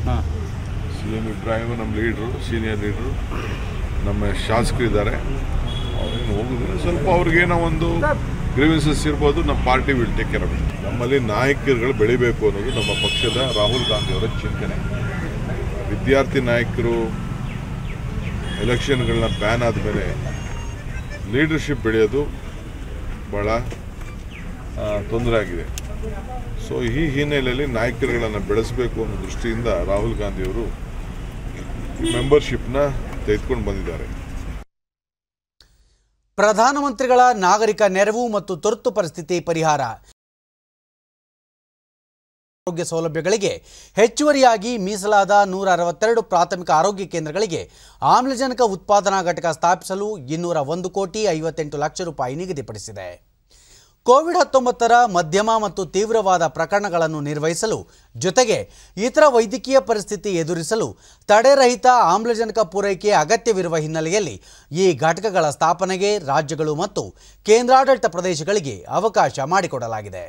ಸಿ ಎಂ ಇಬ್ರಾಹಿಮ್ ನಮ್ಮ ಲೀಡ್ರು ಸೀನಿಯರ್ ಲೀಡ್ರು ನಮ್ಮ ಶಾಸಕರಿದ್ದಾರೆ ಅವ್ರೇನು ಹೋಗುದಿಲ್ಲ ಸ್ವಲ್ಪ ಅವ್ರಿಗೇನೋ ಒಂದು ಗ್ರೀವೆನ್ಸಸ್ ಇರ್ಬೋದು ನಮ್ಮ party will take care of it ನಮ್ಮಲ್ಲಿ ನಾಯಕರುಗಳು ಬೆಳಿಬೇಕು ಅನ್ನೋದು ನಮ್ಮ ಪಕ್ಷದ ರಾಹುಲ್ ಗಾಂಧಿ ಅವರ ಚಿಂತನೆ ವಿದ್ಯಾರ್ಥಿ ನಾಯಕರು ಎಲೆಕ್ಷನ್ಗಳನ್ನ ಬ್ಯಾನ್ ಆದಮೇಲೆ ಲೀಡರ್ಶಿಪ್ ಬೆಳೆಯೋದು ಭಾಳ ತೊಂದರೆ ಆಗಿದೆ ಸೊ ಈ ಹಿನ್ನೆಲೆಯಲ್ಲಿ ನಾಯಕರುಗಳನ್ನು ಬೆಳೆಸಬೇಕು ಅನ್ನೋ ದೃಷ್ಟಿಯಿಂದ ರಾಹುಲ್ ಗಾಂಧಿಯವರು ಮೆಂಬರ್ಶಿಪ್ನ ತೆಗೆದುಕೊಂಡು ಬಂದಿದ್ದಾರೆ ಪ್ರಧಾನಮಂತ್ರಿಗಳ ನಾಗರಿಕ ನೆರವು ಮತ್ತು ತುರ್ತು ಪರಿಸ್ಥಿತಿ ಪರಿಹಾರ ಆರೋಗ್ಯ ಸೌಲಭ್ಯಗಳಿಗೆ ಹೆಚ್ಚುವರಿಯಾಗಿ ಮೀಸಲಾದ ನೂರ ಅರವತ್ತೆರಡು ಪ್ರಾಥಮಿಕ ಆರೋಗ್ಯ ಕೇಂದ್ರಗಳಿಗೆ ಆಮ್ಲಜನಕ ಉತ್ಪಾದನಾ ಘಟಕ ಸ್ಥಾಪಿಸಲು ಇನ್ನೂರ ಒಂದು ಕೋಟಿ ಐವತ್ತೆಂಟು ಲಕ್ಷ ರೂಪಾಯಿ ನಿಗದಿಪಡಿಸಿದೆ ಕೋವಿಡ್ ಹತ್ತೊಂಬತ್ತರ ಮಧ್ಯಮ ಮತ್ತು ತೀವ್ರವಾದ ಪ್ರಕರಣಗಳನ್ನು ನಿರ್ವಹಿಸಲು ಜೊತೆಗೆ ಇತರ ವೈದ್ಯಕೀಯ ಪರಿಸ್ಥಿತಿ ಎದುರಿಸಲು ತಡೆರಹಿತ ಆಮ್ಲಜನಕ ಪೂರೈಕೆ ಅಗತ್ಯವಿರುವ ಹಿನ್ನೆಲೆಯಲ್ಲಿ ಈ ಘಟಕಗಳ ಸ್ಥಾಪನೆಗೆ ರಾಜ್ಯಗಳು ಮತ್ತು ಕೇಂದ್ರಾಡಳಿತ ಪ್ರದೇಶಗಳಿಗೆ ಅವಕಾಶ ಮಾಡಿಕೊಡಲಾಗಿದೆ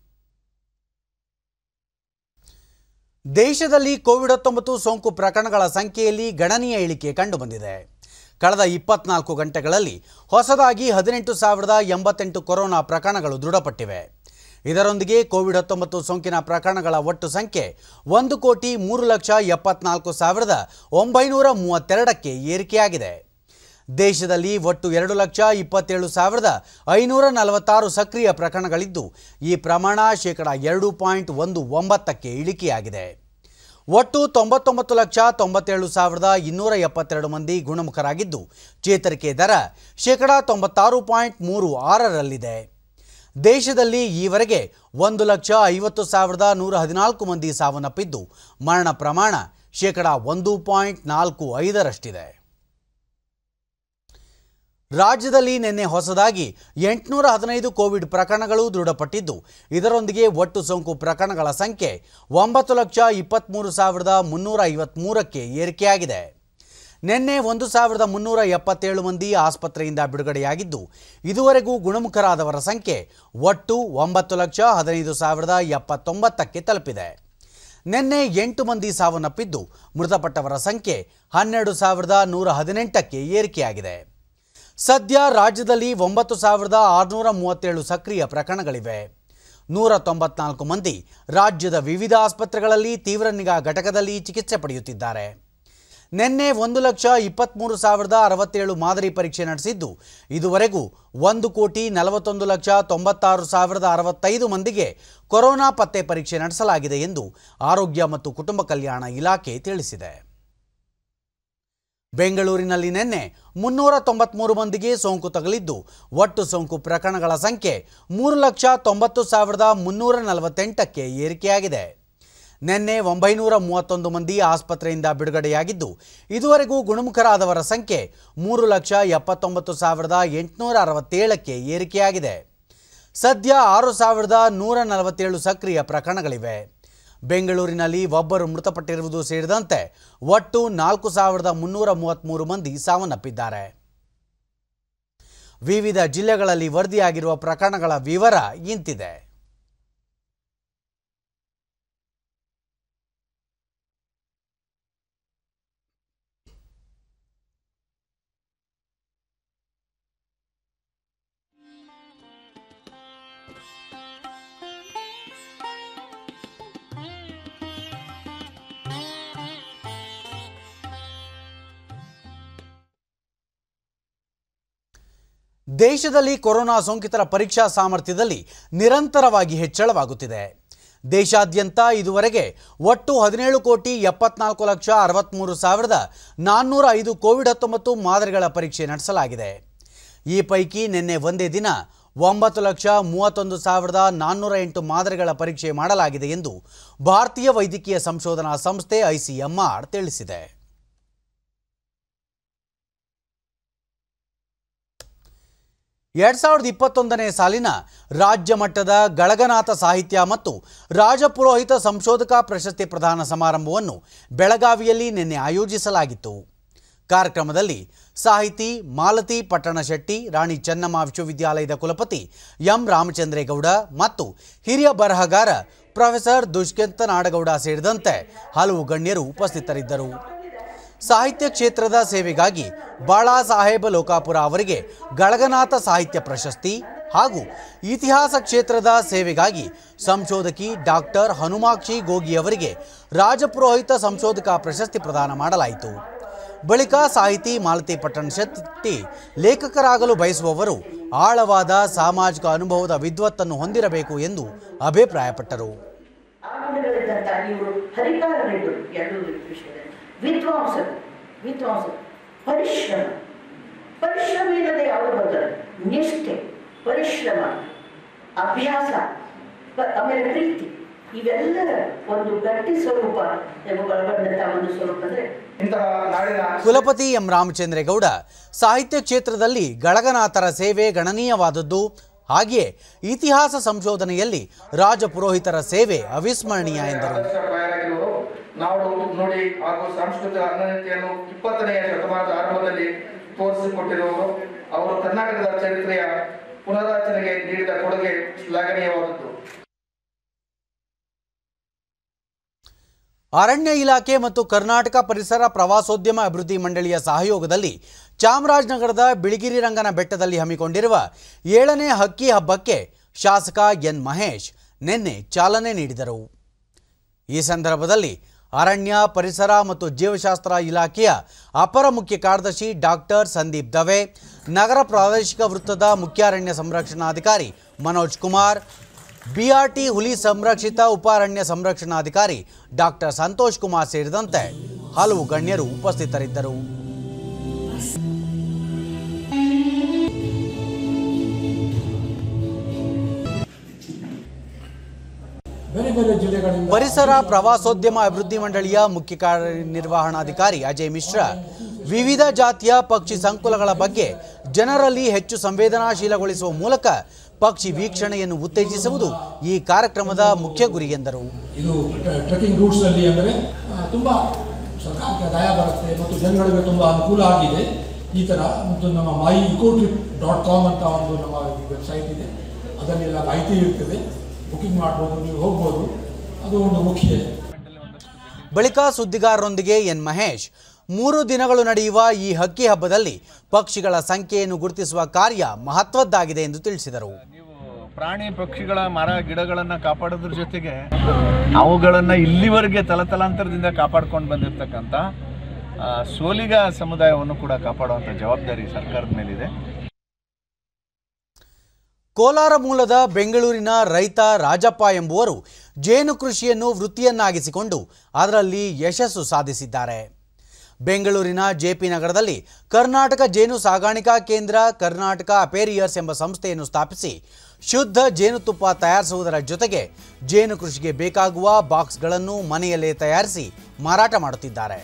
ದೇಶದಲ್ಲಿ ಕೋವಿಡ್ ಹತ್ತೊಂಬತ್ತು ಸೋಂಕು ಪ್ರಕರಣಗಳ ಸಂಖ್ಯೆಯಲ್ಲಿ ಗಣನೀಯ ಇಳಿಕೆ ಕಂಡುಬಂದಿದೆ ಕಳೆದ ಇಪ್ಪತ್ನಾಲ್ಕು ಗಂಟೆಗಳಲ್ಲಿ ಹೊಸದಾಗಿ ಹದಿನೆಂಟು ಸಾವಿರದ ಎಂಬತ್ತೆಂಟು ಕೊರೋನಾ ಪ್ರಕರಣಗಳು ದೃಢಪಟ್ಟಿವೆ ಇದರೊಂದಿಗೆ ಕೋವಿಡ್ ಹತ್ತೊಂಬತ್ತು ಸೋಂಕಿನ ಪ್ರಕರಣಗಳ ಒಟ್ಟು ಸಂಖ್ಯೆ ಒಂದು ಕೋಟಿ ಮೂರು ಲಕ್ಷ ಎಪ್ಪತ್ನಾಲ್ಕು ಸಾವಿರದ ಒಂಬೈನೂರ ಮೂವತ್ತೆರಡಕ್ಕೆ ಏರಿಕೆಯಾಗಿದೆ ದೇಶದಲ್ಲಿ ಒಟ್ಟು ಎರಡು ಲಕ್ಷ ಇಪ್ಪತ್ತೇಳು ಸಾವಿರದ ಐನೂರ ನಲವತ್ತಾರು ಸಕ್ರಿಯ ಪ್ರಕರಣಗಳಿದ್ದು ಈ ಪ್ರಮಾಣ ಶೇಕಡ ಎರಡು ಪಾಯಿಂಟ್ ಒಂದು ಒಂಬತ್ತಕ್ಕೆ ಇಳಿಕೆಯಾಗಿದೆ ಒಟ್ಟು ತೊಂಬತ್ತೊಂಬತ್ತು ಲಕ್ಷ ತೊಂಬತ್ತೇಳು ಸಾವಿರದ ಇನ್ನೂರ ಎಪ್ಪತ್ತೆರಡು ಮಂದಿ ಗುಣಮುಖರಾಗಿದ್ದು ಚೇತರಿಕೆ ದರ ಶೇಕಡ ತೊಂಬತ್ತಾರು ಪಾಯಿಂಟ್ ಮೂರು ಆರರಲ್ಲಿದೆ ದೇಶದಲ್ಲಿ ಈವರೆಗೆ ಒಂದು ಲಕ್ಷ ಐವತ್ತು ಸಾವಿರದ ನೂರ ಹದಿನಾಲ್ಕು ಮಂದಿ ಸಾವನ್ನಪ್ಪಿದ್ದು ಮರಣ ಪ್ರಮಾಣ ಶೇಕಡ ಒಂದು ಪಾಯಿಂಟ್ ನಾಲ್ಕು ಐದರಷ್ಟಿದೆ ರಾಜ್ಯದಲ್ಲಿ ನಿನ್ನೆ ಹೊಸದಾಗಿ ಎಂಟುನೂರ ಹದಿನೈದು ಕೋವಿಡ್ ಪ್ರಕರಣಗಳು ದೃಢಪಟ್ಟಿದ್ದು ಇದರೊಂದಿಗೆ ಒಟ್ಟು ಸೋಂಕು ಪ್ರಕರಣಗಳ ಸಂಖ್ಯೆ ಒಂಬತ್ತು ಲಕ್ಷ ಇಪ್ಪತ್ತ್ಮೂರು ಸಾವಿರದ ಮುನ್ನೂರ ಐವತ್ತ್ಮೂರಕ್ಕೆ ಏರಿಕೆಯಾಗಿದೆ ನಿನ್ನೆ ಒಂದು ಸಾವಿರದ ಮುನ್ನೂರ ಎಪ್ಪತ್ತೇಳು ಮಂದಿ ಆಸ್ಪತ್ರೆಯಿಂದ ಬಿಡುಗಡೆಯಾಗಿದ್ದು ಇದುವರೆಗೂ ಗುಣಮುಖರಾದವರ ಸಂಖ್ಯೆ ಒಟ್ಟು ಒಂಬತ್ತು ಲಕ್ಷ ಹದಿನೈದು ಸಾವಿರದ ಎಪ್ಪತ್ತೊಂಬತ್ತಕ್ಕೆ ತಲುಪಿದೆ ನಿನ್ನೆ ಎಂಟು ಮಂದಿ ಸಾವನ್ನಪ್ಪಿದ್ದು ಮೃತಪಟ್ಟವರ ಸಂಖ್ಯೆ ಹನ್ನೆರಡು ಸಾವಿರದ ನೂರ ಹದಿನೆಂಟಕ್ಕೆ ಏರಿಕೆಯಾಗಿದೆ ಸದ್ಯ ರಾಜ್ಯದಲ್ಲಿ ಒಂಬತ್ತು ಸಾವಿರದ ಆರುನೂರ ಮೂವತ್ತೇಳು ಸಕ್ರಿಯ ಪ್ರಕರಣಗಳಿವೆ ನೂರ ತೊಂಬತ್ನಾಲ್ಕು ಮಂದಿ ರಾಜ್ಯದ ವಿವಿಧ ಆಸ್ಪತ್ರೆಗಳಲ್ಲಿ ತೀವ್ರ ನಿಗಾ ಘಟಕದಲ್ಲಿ ಚಿಕಿತ್ಸೆ ಪಡೆಯುತ್ತಿದ್ದಾರೆ ನಿನ್ನೆ ಒಂದು ಲಕ್ಷ ಇಪ್ಪತ್ತ್ಮೂರು ಸಾವಿರದ ಅರವತ್ತೇಳು ಮಾದರಿ ಪರೀಕ್ಷೆ ನಡೆಸಿದ್ದು ಇದುವರೆಗೂ ಒಂದು ಕೋಟಿ ನಲವತ್ತೊಂದು ಲಕ್ಷ ತೊಂಬತ್ತಾರು ಸಾವಿರದ ಅರವತ್ತೈದು ಮಂದಿಗೆ ಕೊರೋನಾ ಪತ್ತೆ ಪರೀಕ್ಷೆ ನಡೆಸಲಾಗಿದೆ ಎಂದು ಆರೋಗ್ಯ ಮತ್ತು ಕುಟುಂಬ ಕಲ್ಯಾಣ ಇಲಾಖೆ ತಿಳಿಸಿದೆ ಬೆಂಗಳೂರಿನಲ್ಲಿ ನಿನ್ನೆ ಮುನ್ನೂರ ತೊಂಬತ್ಮೂರು ಮಂದಿಗೆ ಸೋಂಕು ತಗುಲಿದ್ದು ಒಟ್ಟು ಸೋಂಕು ಪ್ರಕರಣಗಳ ಸಂಖ್ಯೆ ಮೂರು ಲಕ್ಷ ತೊಂಬತ್ತು ಸಾವಿರದ ಮುನ್ನೂರ ನಲವತ್ತೆಂಟಕ್ಕೆ ಏರಿಕೆಯಾಗಿದೆ ನಿನ್ನೆ ಒಂಬೈನೂರ ಮೂವತ್ತೊಂದು ಮಂದಿ ಆಸ್ಪತ್ರೆಯಿಂದ ಬಿಡುಗಡೆಯಾಗಿದ್ದು ಇದುವರೆಗೂ ಗುಣಮುಖರಾದವರ ಸಂಖ್ಯೆ ಮೂರು ಲಕ್ಷ ಎಪ್ಪತ್ತೊಂಬತ್ತು ಸಾವಿರದ ಎಂಟುನೂರ ಅರವತ್ತೇಳಕ್ಕೆ ಏರಿಕೆಯಾಗಿದೆ ಸದ್ಯ ಆರು ಸಾವಿರದ ನೂರ ನಲವತ್ತೇಳು ಸಕ್ರಿಯ ಪ್ರಕರಣಗಳಿವೆ ಬೆಂಗಳೂರಿನಲ್ಲಿ ಒಬ್ಬರು ಮೃತಪಟ್ಟಿರುವುದು ಸೇರಿದಂತೆ ಒಟ್ಟು ನಾಲ್ಕು ಸಾವಿರದ ಮುನ್ನೂರ ಮೂವತ್ತ್ಮೂರು ಮಂದಿ ಸಾವನ್ನಪ್ಪಿದ್ದಾರೆ ವಿವಿಧ ಜಿಲ್ಲೆಗಳಲ್ಲಿ ವರದಿಯಾಗಿರುವ ಪ್ರಕರಣಗಳ ವಿವರ ಇಂತಿದೆ ದೇಶದಲ್ಲಿ ಕೊರೋನಾ ಸೋಂಕಿತರ ಪರೀಕ್ಷಾ ಸಾಮರ್ಥ್ಯದಲ್ಲಿ ನಿರಂತರವಾಗಿ ಹೆಚ್ಚಳವಾಗುತ್ತಿದೆ ದೇಶಾದ್ಯಂತ ಇದುವರೆಗೆ ಒಟ್ಟು ಹದಿನೇಳು ಕೋಟಿ ಎಪ್ಪತ್ನಾಲ್ಕು ಲಕ್ಷ ಅರವತ್ತ್ಮೂರು ಸಾವಿರದ ನಾನ್ನೂರ ಐದು ಕೋವಿಡ್ ಹತ್ತೊಂಬತ್ತು ಮಾದರಿಗಳ ಪರೀಕ್ಷೆ ನಡೆಸಲಾಗಿದೆ ಈ ಪೈಕಿ ನಿನ್ನೆ ಒಂದೇ ದಿನ ಒಂಬತ್ತು ಲಕ್ಷ ಮೂವತ್ತೊಂದು ಸಾವಿರದ ನಾನ್ನೂರ ಎಂಟು ಮಾದರಿಗಳ ಪರೀಕ್ಷೆ ಮಾಡಲಾಗಿದೆ ಎಂದು ಭಾರತೀಯ ವೈದ್ಯಕೀಯ ಸಂಶೋಧನಾ ಸಂಸ್ಥೆ ಐಸಿಎಂಆರ್ ತಿಳಿಸಿದೆ ಎರಡ್ ಸಾವಿರದ ಇಪ್ಪತ್ತೊಂದನೇ ಸಾಲಿನ ರಾಜ್ಯ ಮಟ್ಟದ ಗಳಗನಾಥ ಸಾಹಿತ್ಯ ಮತ್ತು ರಾಜಪುರೋಹಿತ ಸಂಶೋಧಕಾ ಪ್ರಶಸ್ತಿ ಪ್ರದಾನ ಸಮಾರಂಭವನ್ನು ಬೆಳಗಾವಿಯಲ್ಲಿ ನಿನ್ನೆ ಆಯೋಜಿಸಲಾಗಿತ್ತು ಕಾರ್ಯಕ್ರಮದಲ್ಲಿ ಸಾಹಿತಿ ಮಾಲತಿ ಪಟ್ಟಣಶೆಟ್ಟಿ ರಾಣಿ ಚೆನ್ನಮ್ಮ ವಿಶ್ವವಿದ್ಯಾಲಯದ ಕುಲಪತಿ ಎಂ ರಾಮಚಂದ್ರೇಗೌಡ ಮತ್ತು ಹಿರಿಯ ಬರಹಗಾರ ಪ್ರೊಫೆಸರ್ ದುಷ್ಯಂತ ನಾಡಗೌಡ ಸೇರಿದಂತೆ ಹಲವು ಗಣ್ಯರು ಉಪಸ್ಥಿತರಿದ್ದರು ಸಾಹಿತ್ಯ ಕ್ಷೇತ್ರದ ಸೇವೆಗಾಗಿ ಬಾಳಾ ಸಾಹೇಬ ಲೋಕಾಪುರ ಅವರಿಗೆ ಗಳಗನಾಥ ಸಾಹಿತ್ಯ ಪ್ರಶಸ್ತಿ ಹಾಗೂ ಇತಿಹಾಸ ಕ್ಷೇತ್ರದ ಸೇವೆಗಾಗಿ ಸಂಶೋಧಕಿ ಡಾಕ್ಟರ್ ಹನುಮಾಕ್ಷಿ ಗೋಗಿ ಅವರಿಗೆ ರಾಜಪುರೋಹಿತ ಸಂಶೋಧಕಾ ಪ್ರಶಸ್ತಿ ಪ್ರದಾನ ಮಾಡಲಾಯಿತು ಬಳಿಕ ಸಾಹಿತಿ ಮಾಲತಿ ಪಟ್ಟಣ ಶೆಟ್ಟಿ ಲೇಖಕರಾಗಲು ಬಯಸುವವರು ಆಳವಾದ ಸಾಮಾಜಿಕ ಅನುಭವದ ವಿದ್ವತ್ತನ್ನು ಹೊಂದಿರಬೇಕು ಎಂದು ಅಭಿಪ್ರಾಯಪಟ್ಟರು ಆನಂದಗಳಿದ್ದಂಥ ಇವರು ಹರಿಕಾರರಿದ್ದರು ಎರಡೂ ವಿಷಯದಲ್ಲಿ ವಿದ್ವಾಂಸರು ವಿದ್ವಾಂಸರು ಪರಿಶ್ರಮ ಪರಿಶ್ರಮ ಇಲ್ಲದೆ ಅವರು ಬರ್ತಾರೆ ನಿಷ್ಠೆ ಪರಿಶ್ರಮ ಅಭ್ಯಾಸ ಪ- ಆಮೇಲೆ ಪ್ರೀತಿ ಇವೆಲ್ಲರ ಒಂದು ಗಟ್ಟಿ ಸ್ವರೂಪ ಒಳಗೊಂಡಂಥ ಒಂದು ಸ್ವರೂಪ ಅಂದ್ರೆ ಇಂತಹ ನಾಡಿನ ಕುಲಪತಿ ಎಂ ರಾಮಚಂದ್ರೇಗೌಡ ಸಾಹಿತ್ಯ ಕ್ಷೇತ್ರದಲ್ಲಿ ಗಳಗನಾಥರ ಸೇವೆ ಗಣನೀಯವಾದದ್ದು ಹಾಗೆಯೇ ಇತಿಹಾಸ ಸಂಶೋಧನೆಯಲ್ಲಿ ರಾಜಪುರೋಹಿತರ ಸೇವೆ ಅವಿಸ್ಮರಣೀಯ ಎಂದರು ಪ್ರಾಯರಾಗಿರುವರು ನಾಡು ನುಡಿ ಹಾಗೂ ಸಾಂಸ್ಕೃತಿಕ ಅನನ್ಯತೆಯನ್ನು ಇಪ್ಪತ್ತನೆಯ ಶತಮಾನದ ಆರಂಭದಲ್ಲಿ ತೋರಿಸಿಕೊಟ್ಟಿರುವವರು ಅವರು ಕರ್ನಾಟಕದ ಚರಿತ್ರೆಯ ಪುನರಾಚನೆಗೆ ನೀಡಿದ ಕೊಡುಗೆ ಶ್ಲಾಘನೀಯವಾದದ್ದು ಅರಣ್ಯ ಇಲಾಖೆ ಮತ್ತು ಕರ್ನಾಟಕ ಪರಿಸರ ಪ್ರವಾಸೋದ್ಯಮ ಅಭಿವೃದ್ಧಿ ಮಂಡಳಿಯ ಸಹಯೋಗದಲ್ಲಿ ಚಾಮರಾಜನಗರದ ಬಿಳಿಗಿರಿ ರಂಗನ ಬೆಟ್ಟದಲ್ಲಿ ಹಮ್ಮಿಕೊಂಡಿರುವ ಏಳನೇ ಹಕ್ಕಿ ಹಬ್ಬಕ್ಕೆ ಶಾಸಕ ಎನ್ ಮಹೇಶ್ ನಿನ್ನೆ ಚಾಲನೆ ನೀಡಿದರು ಈ ಸಂದರ್ಭದಲ್ಲಿ ಅರಣ್ಯ ಪರಿಸರ ಮತ್ತು ಜೀವಶಾಸ್ತ್ರ ಇಲಾಖೆಯ ಅಪರ ಮುಖ್ಯ ಕಾರ್ಯದರ್ಶಿ ಡಾಕ್ಟರ್ ಸಂದೀಪ್ ದವೆ ನಗರ ಪ್ರಾದೇಶಿಕ ವೃತ್ತದ ಮುಖ್ಯ ಅರಣ್ಯ ಸಂರಕ್ಷಣಾಧಿಕಾರಿ ಮನೋಜ್ ಕುಮಾರ್ ಬಿಆರ್ಟಿ ಹುಲಿ ಸಂರಕ್ಷಿತ ಉಪ ಅರಣ್ಯ ಸಂರಕ್ಷಣಾಧಿಕಾರಿ ಡಾಕ್ಟರ್ ಸಂತೋಷ್ ಕುಮಾರ್ ಸೇರಿದಂತೆ ಹಲವು ಗಣ್ಯರು ಉಪಸ್ಥಿತರಿದ್ದರು ಬೇರೆ ಬೇರೆ ಜಿಲ್ಲೆಗಳಿಂದ ಪರಿಸರ ಪ್ರವಾಸೋದ್ಯಮ ಅಭಿವೃದ್ಧಿ ಮಂಡಳಿಯ ಮುಖ್ಯ ಕಾರ್ಯನಿರ್ವಹಣಾಧಿಕಾರಿ ಅಜಯ್ ಮಿಶ್ರಾ ವಿವಿಧ ಜಾತಿಯ ಪಕ್ಷಿ ಸಂಕುಲಗಳ ಬಗ್ಗೆ ಜನರಲ್ಲಿ ಹೆಚ್ಚು ಸಂವೇದನಾಶೀಲಗೊಳಿಸುವ ಮೂಲಕ ಪಕ್ಷಿ ವೀಕ್ಷಣೆಯನ್ನು ಉತ್ತೇಜಿಸುವುದು ಈ ಕಾರ್ಯಕ್ರಮದ ಮುಖ್ಯ ಗುರಿ ಎಂದರು ಇದು ಟ್ರೆಕ್ಕಿಂಗ್ ರೂಟ್ಸ್ನಲ್ಲಿ ಅಂದರೆ ತುಂಬ ಸರ್ಕಾರಕ್ಕೆ ಆದಾಯ ಬರುತ್ತೆ ಮತ್ತು ಜನಗಳಿಗೆ ತುಂಬ ಅನುಕೂಲ ಆಗಿದೆ ಈ ಥರ ಮತ್ತು ನಮ್ಮ my eco trip dot com ಅಂತ ಒಂದು ನಮ್ಮ ವೆಬ್ಸೈಟ್ ಇದೆ ಅದರಲ್ಲೆಲ್ಲ ಮಾಹಿತಿ ಇರ್ತದೆ ಬುಕಿಂಗ್ ಮಾಡ್ಬೋದು ನೀವು ಹೋಗ್ಬೋದು ಅದು ಒಂದು ಮುಖ್ಯ ಬಳಿಕ ಸುದ್ದಿಗಾರರೊಂದಿಗೆ ಎನ್ ಮಹೇಶ್ ಮೂರು ದಿನಗಳು ನಡೆಯುವ ಈ ಹಕ್ಕಿ ಹಬ್ಬದಲ್ಲಿ ಪಕ್ಷಿಗಳ ಸಂಖ್ಯೆಯನ್ನು ಗುರುತಿಸುವ ಕಾರ್ಯ ಮಹತ್ವದ್ದಾಗಿದೆ ಎಂದು ತಿಳಿಸಿದರು ನೀವು ಪ್ರಾಣಿ ಪಕ್ಷಿಗಳ ಮರ ಗಿಡಗಳನ್ನು ಕಾಪಾಡೋದ್ರ ಜೊತೆಗೆ ಅವುಗಳನ್ನು ಇಲ್ಲಿವರೆಗೆ ತಲತಲಾಂತರದಿಂದ ಕಾಪಾಡ್ಕೊಂಡು ಬಂದಿರತಕ್ಕಂಥ ಆ, ಸೋಲಿಗ ಸಮುದಾಯವನ್ನು ಕೂಡ ಕಾಪಾಡುವಂಥ ಜವಾಬ್ದಾರಿ ಸರ್ಕಾರದ ಮೇಲಿದೆ ಕೋಲಾರ ಮೂಲದ ಬೆಂಗಳೂರಿನ ರೈತ ರಾಜಪ್ಪ ಎಂಬುವರು ಜೇನು ಕೃಷಿಯನ್ನು ವೃತ್ತಿಯನ್ನಾಗಿಸಿಕೊಂಡು ಅದರಲ್ಲಿ ಯಶಸ್ಸು ಸಾಧಿಸಿದ್ದಾರೆ ಬೆಂಗಳೂರಿನ ಜೆಪಿ ನಗರದಲ್ಲಿ ಕರ್ನಾಟಕ ಜೇನು ಸಾಗಾಣಿಕಾ ಕೇಂದ್ರ ಕರ್ನಾಟಕ ಅಪೇರಿಯರ್ಸ್ ಎಂಬ ಸಂಸ್ಥೆಯನ್ನು ಸ್ಥಾಪಿಸಿ ಶುದ್ಧ ಜೇನುತುಪ್ಪ ತಯಾರಿಸುವುದರ ಜೊತೆಗೆ ಜೇನು ಕೃಷಿಗೆ ಬೇಕಾಗುವ ಬಾಕ್ಸ್ಗಳನ್ನು ಮನೆಯಲ್ಲೇ ತಯಾರಿಸಿ ಮಾರಾಟ ಮಾಡುತ್ತಿದ್ದಾರೆ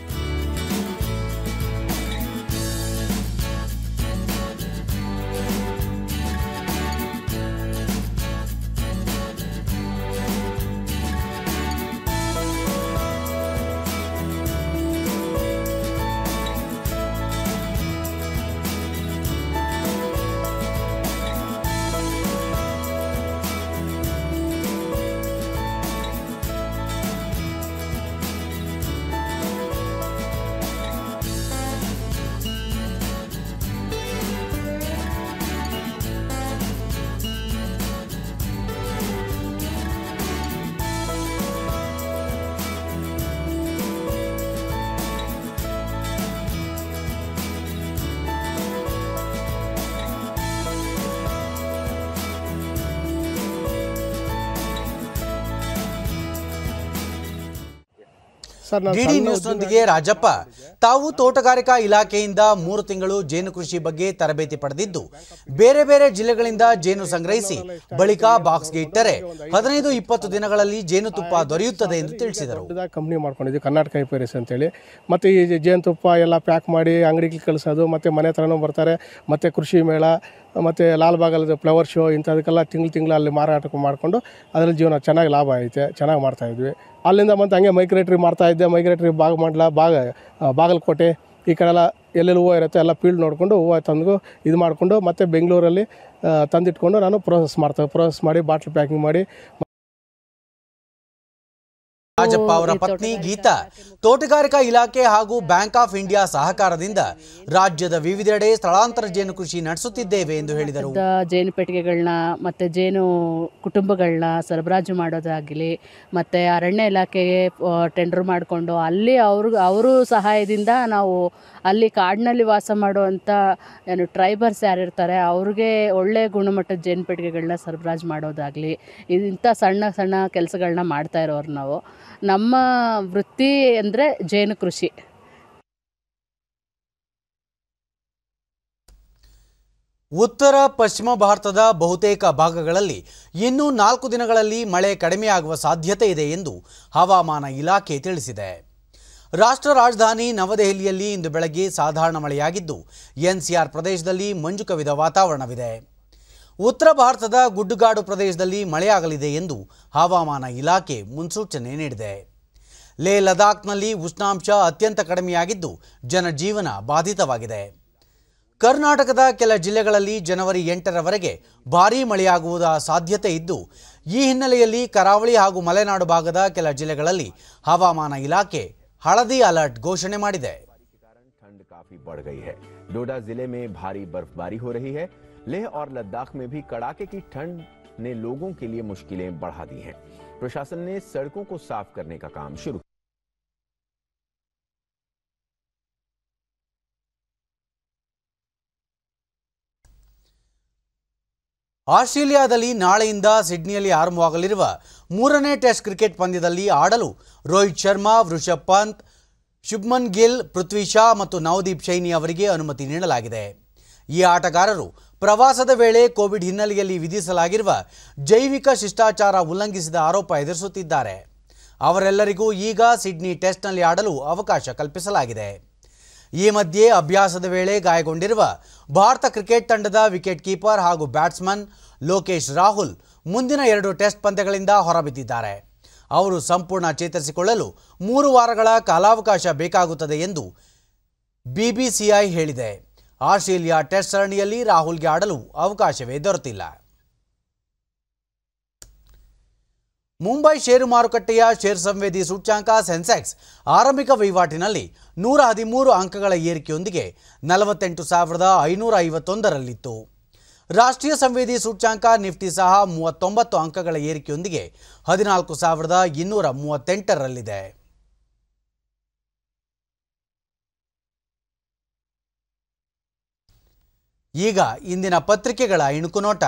ಸರ್ ನಾನು ಡಿಡಿ ಸಣ್ಣ ನ್ಯೂಸ್ನೊಂದಿಗೆ ರಾಜಪ್ಪ ತಾವು ತೋಟಗಾರಿಕಾ ಇಲಾಖೆಯಿಂದ ಮೂರು ತಿಂಗಳು ಜೇನು ಕೃಷಿ ಬಗ್ಗೆ ತರಬೇತಿ ಪಡೆದಿದ್ದು ಬೇರೆ ಬೇರೆ ಜಿಲ್ಲೆಗಳಿಂದ ಜೇನು ಸಂಗ್ರಹಿಸಿ ಬಳಿಕ ಬಾಕ್ಸ್ಗೆ ಇಟ್ಟರೆ ಹದಿನೈದು ಇಪ್ಪತ್ತು ದಿನಗಳಲ್ಲಿ ಜೇನುತುಪ್ಪ ದೊರೆಯುತ್ತದೆ ಎಂದು ತಿಳಿಸಿದರು ದೊಡ್ಡದಾಗಿ ಕಂಪ್ನಿ ಮಾಡ್ಕೊಂಡಿದ್ವಿ ಕರ್ನಾಟಕ ಐಪೇರಿಸ್ ಅಂತೇಳಿ ಮತ್ತು ಈ ಜೇನುತುಪ್ಪ ಎಲ್ಲ ಪ್ಯಾಕ್ ಮಾಡಿ ಅಂಗಡಿಗೆ ಕಳಿಸೋದು ಮತ್ತು ಮನೆ ಹತ್ರನೂ ಬರ್ತಾರೆ ಮತ್ತು ಕೃಷಿ ಮೇಳ ಮತ್ತು ಲಾಲ್ಬಾಗಲ್ಲಿ ಫ್ಲವರ್ ಶೋ ಇಂಥದಕ್ಕೆಲ್ಲ ತಿಂಗಳು ತಿಂಗಳು ಅಲ್ಲಿ ಮಾರಾಟ ಮಾಡಿಕೊಂಡು ಅದರಲ್ಲಿ ಜೀವನ ಚೆನ್ನಾಗಿ ಲಾಭ ಐತೆ ಚೆನ್ನಾಗಿ ಮಾಡ್ತಾಯಿದ್ವಿ ಅಲ್ಲಿಂದ ಮತ್ತೆ ಹಂಗೆ ಮೈಗ್ರೇಟ್ರಿ ಮಾಡ್ತಾಯಿದ್ದೆ ಮೈಗ್ರೇಟ್ರಿ ಬಾಗಮಂಡ್ಲ ಬಾಗ ಆ, ಬಾಗಲಕೋಟೆ ಈ ಕಡೆ ಎಲ್ಲ ಎಲ್ಲೆಲ್ಲಿ ಹೂವು ಇರುತ್ತೆ ಎಲ್ಲ ಫೀಲ್ಡ್ ನೋಡಿಕೊಂಡು ಹೂವು ತಂದು ಇದು ಮಾಡಿಕೊಂಡು ಮತ್ತೆ ಬೆಂಗಳೂರಲ್ಲಿ ಆ, ತಂದಿಟ್ಕೊಂಡು ನಾನು ಪ್ರೋಸೆಸ್ ಮಾಡ್ತೇವೆ ಪ್ರೋಸೆಸ್ ಮಾಡಿ ಬಾಟ್ಲ್ ಪ್ಯಾಕಿಂಗ್ ಮಾಡಿ ರಾಜಪ್ಪ ಅವರ ಪತ್ನಿ ಗೀತಾ ತೋಟಗಾರಿಕಾ ಇಲಾಖೆ ಹಾಗೂ ಬ್ಯಾಂಕ್ ಆಫ್ ಇಂಡಿಯಾ ಸಹಕಾರದಿಂದ ರಾಜ್ಯದ ವಿವಿಧೆಡೆ ಸ್ಥಳಾಂತರ ಜೇನು ಕೃಷಿ ನಡೆಸುತ್ತಿದ್ದೇವೆ ಎಂದು ಹೇಳಿದರು ದ ಜೇನು ಪೆಟ್ಟಿಗೆಗಳನ್ನ ಮತ್ತು ಜೇನು ಕುಟುಂಬಗಳನ್ನ ಸರಬರಾಜು ಮಾಡೋದಾಗಲಿ ಮತ್ತು ಅರಣ್ಯ ಇಲಾಖೆಗೆ ಟೆಂಡರ್ ಮಾಡಿಕೊಂಡು ಅಲ್ಲಿ ಅವ್ರ ಅವರು ಸಹಾಯದಿಂದ ನಾವು ಅಲ್ಲಿ ಕಾಡಿನಲ್ಲಿ ವಾಸ ಮಾಡುವಂಥ ಏನು ಟ್ರೈಬರ್ಸ್ ಯಾರಿರ್ತಾರೆ ಅವ್ರಿಗೆ ಒಳ್ಳೆಯ ಗುಣಮಟ್ಟದ ಜೇನು ಪೆಟ್ಟಿಗೆಗಳನ್ನ ಸರಬರಾಜು ಮಾಡೋದಾಗಲಿ ಇಂಥ ಸಣ್ಣ ಸಣ್ಣ ಕೆಲಸಗಳನ್ನ ಮಾಡ್ತಾ ಇರೋರು ನಾವು ನಮ್ಮ ವೃತ್ತಿ ಅಂದರೆ ಜೇನು ಕೃಷಿ ಉತ್ತರ ಪಶ್ಚಿಮ ಭಾರತದ ಬಹುತೇಕ ಭಾಗಗಳಲ್ಲಿ ಇನ್ನೂ ನಾಲ್ಕು ದಿನಗಳಲ್ಲಿ ಮಳೆ ಕಡಿಮೆಯಾಗುವ ಸಾಧ್ಯತೆ ಇದೆ ಎಂದು ಹವಾಮಾನ ಇಲಾಖೆ ತಿಳಿಸಿದೆ ರಾಷ್ಟ್ರ ರಾಜಧಾನಿ ನವದೆಹಲಿಯಲ್ಲಿ ಇಂದು ಬೆಳಗ್ಗೆ ಸಾಧಾರಣ ಮಳೆಯಾಗಿದ್ದು ಎನ್ಸಿಆರ್ ಪ್ರದೇಶದಲ್ಲಿ ಮಂಜು ಕವಿದ ವಾತಾವರಣವಿದೆ ಉತ್ತರ ಭಾರತದ ಗುಡ್ಡುಗಾಡು ಪ್ರದೇಶದಲ್ಲಿ ಮಳೆಯಾಗಲಿದೆ ಎಂದು ಹವಾಮಾನ ಇಲಾಖೆ ಮುನ್ಸೂಚನೆ ನೀಡಿದೆ ಲೇ ಲದಾಖ್ನಲ್ಲಿ ಉಷ್ಣಾಂಶ ಅತ್ಯಂತ ಕಡಿಮೆಯಾಗಿದ್ದು ಜನಜೀವನ ಬಾಧಿತವಾಗಿದೆ ಕರ್ನಾಟಕದ ಕೆಲ ಜಿಲ್ಲೆಗಳಲ್ಲಿ ಜನವರಿ ಎಂಟರವರೆಗೆ ಭಾರೀ ಮಳೆಯಾಗುವುದ ಸಾಧ್ಯತೆ ಇದ್ದು ಈ ಹಿನ್ನೆಲೆಯಲ್ಲಿ ಕರಾವಳಿ ಹಾಗೂ ಮಲೆನಾಡು ಭಾಗದ ಕೆಲ ಜಿಲ್ಲೆಗಳಲ್ಲಿ ಹವಾಮಾನ ಇಲಾಖೆ ಹಳದಿ ಅಲರ್ಟ್ ಘೋಷಣೆ ಮಾಡಿದೆ ठंड काफी बढ़ गई है डोडा जिले में भारी बर्फबारी हो रही है लेह और लद्दाख में भी कड़ाके की ठंड ने लोगों के लिए मुश्किलें बढ़ा दी हैं प्रशासन ने सड़कों को साफ करने का काम शुरू ಆಸ್ಟ್ರೇಲಿಯಾದಲ್ಲಿ ನಾಳೆಯಿಂದ ಸಿಡ್ನಿಯಲ್ಲಿ ಆರಂಭವಾಗಲಿರುವ ಮೂರನೇ ಟೆಸ್ಟ್ ಕ್ರಿಕೆಟ್ ಪಂದ್ಯದಲ್ಲಿ ಆಡಲು ರೋಹಿತ್ ಶರ್ಮಾ ವೃಷಭ್ ಪಂತ್ ಶುಭ್ಮನ್ ಗಿಲ್ ಪೃಥ್ವಿ ಶಾ ಮತ್ತು ನವದೀಪ್ ಶೈನಿ ಅವರಿಗೆ ಅನುಮತಿ ನೀಡಲಾಗಿದೆ ಈ ಆಟಗಾರರು ಪ್ರವಾಸದ ವೇಳೆ ಕೋವಿಡ್ ಹಿನ್ನೆಲೆಯಲ್ಲಿ ವಿಧಿಸಲಾಗಿರುವ ಜೈವಿಕ ಶಿಷ್ಟಾಚಾರ ಉಲ್ಲಂಘಿಸಿದ ಆರೋಪ ಎದುರಿಸುತ್ತಿದ್ದಾರೆ ಅವರೆಲ್ಲರಿಗೂ ಈಗ ಸಿಡ್ನಿ ಟೆಸ್ಟ್ನಲ್ಲಿ ಆಡಲು ಅವಕಾಶ ಕಲ್ಪಿಸಲಾಗಿದೆ ಈ ಮಧ್ಯೆ ಅಭ್ಯಾಸದ ವೇಳೆ ಗಾಯಗೊಂಡಿರುವ ಭಾರತ ಕ್ರಿಕೆಟ್ ತಂಡದ ವಿಕೆಟ್ ಕೀಪರ್ ಹಾಗೂ ಬ್ಯಾಟ್ಸ್ಮನ್ ಲೋಕೇಶ್ ರಾಹುಲ್ ಮುಂದಿನ ಎರಡು ಟೆಸ್ಟ್ ಪಂದ್ಯಗಳಿಂದ ಹೊರಬಿದ್ದಿದ್ದಾರೆ ಅವರು ಸಂಪೂರ್ಣ ಚೇತರಿಸಿಕೊಳ್ಳಲು ಮೂರು ವಾರಗಳ ಕಾಲಾವಕಾಶ ಬೇಕಾಗುತ್ತದೆ ಎಂದು ಬಿಬಿಸಿಐ ಹೇಳಿದೆ ಆಸ್ಟ್ರೇಲಿಯಾ ಟೆಸ್ಟ್ ಸರಣಿಯಲ್ಲಿ ರಾಹುಲ್ಗೆ ಆಡಲು ಅವಕಾಶವೇ ದೊರೆತಿಲ್ಲ ಮುಂಬೈ ಷೇರು ಮಾರುಕಟ್ಟೆಯ ಷೇರು ಸಂವೇದಿ ಸೂಚ್ಯಾಂಕ ಸೆನ್ಸೆಕ್ಸ್ ಆರಂಭಿಕ ವಹಿವಾಟಿನಲ್ಲಿ ನೂರ ಹದಿಮೂರು ಅಂಕಗಳ ಏರಿಕೆಯೊಂದಿಗೆ ನಲವತ್ತೆಂಟು ಸಾವಿರದ ಐನೂರ ಐವತ್ತೊಂದರಲ್ಲಿತ್ತು ರಾಷ್ಟ್ರೀಯ ಸಂವೇದಿ ಸೂಚ್ಯಾಂಕ ನಿಫ್ಟಿ ಸಹ ಮೂವತ್ತೊಂಬತ್ತು ಅಂಕಗಳ ಏರಿಕೆಯೊಂದಿಗೆ ಹದಿನಾಲ್ಕು ಸಾವಿರದ ಇನ್ನೂರ ಮೂವತ್ತೆಂಟರಲ್ಲಿದೆ ಈಗ ಇಂದಿನ ಪತ್ರಿಕೆಗಳ ಇಣುಕು ನೋಟ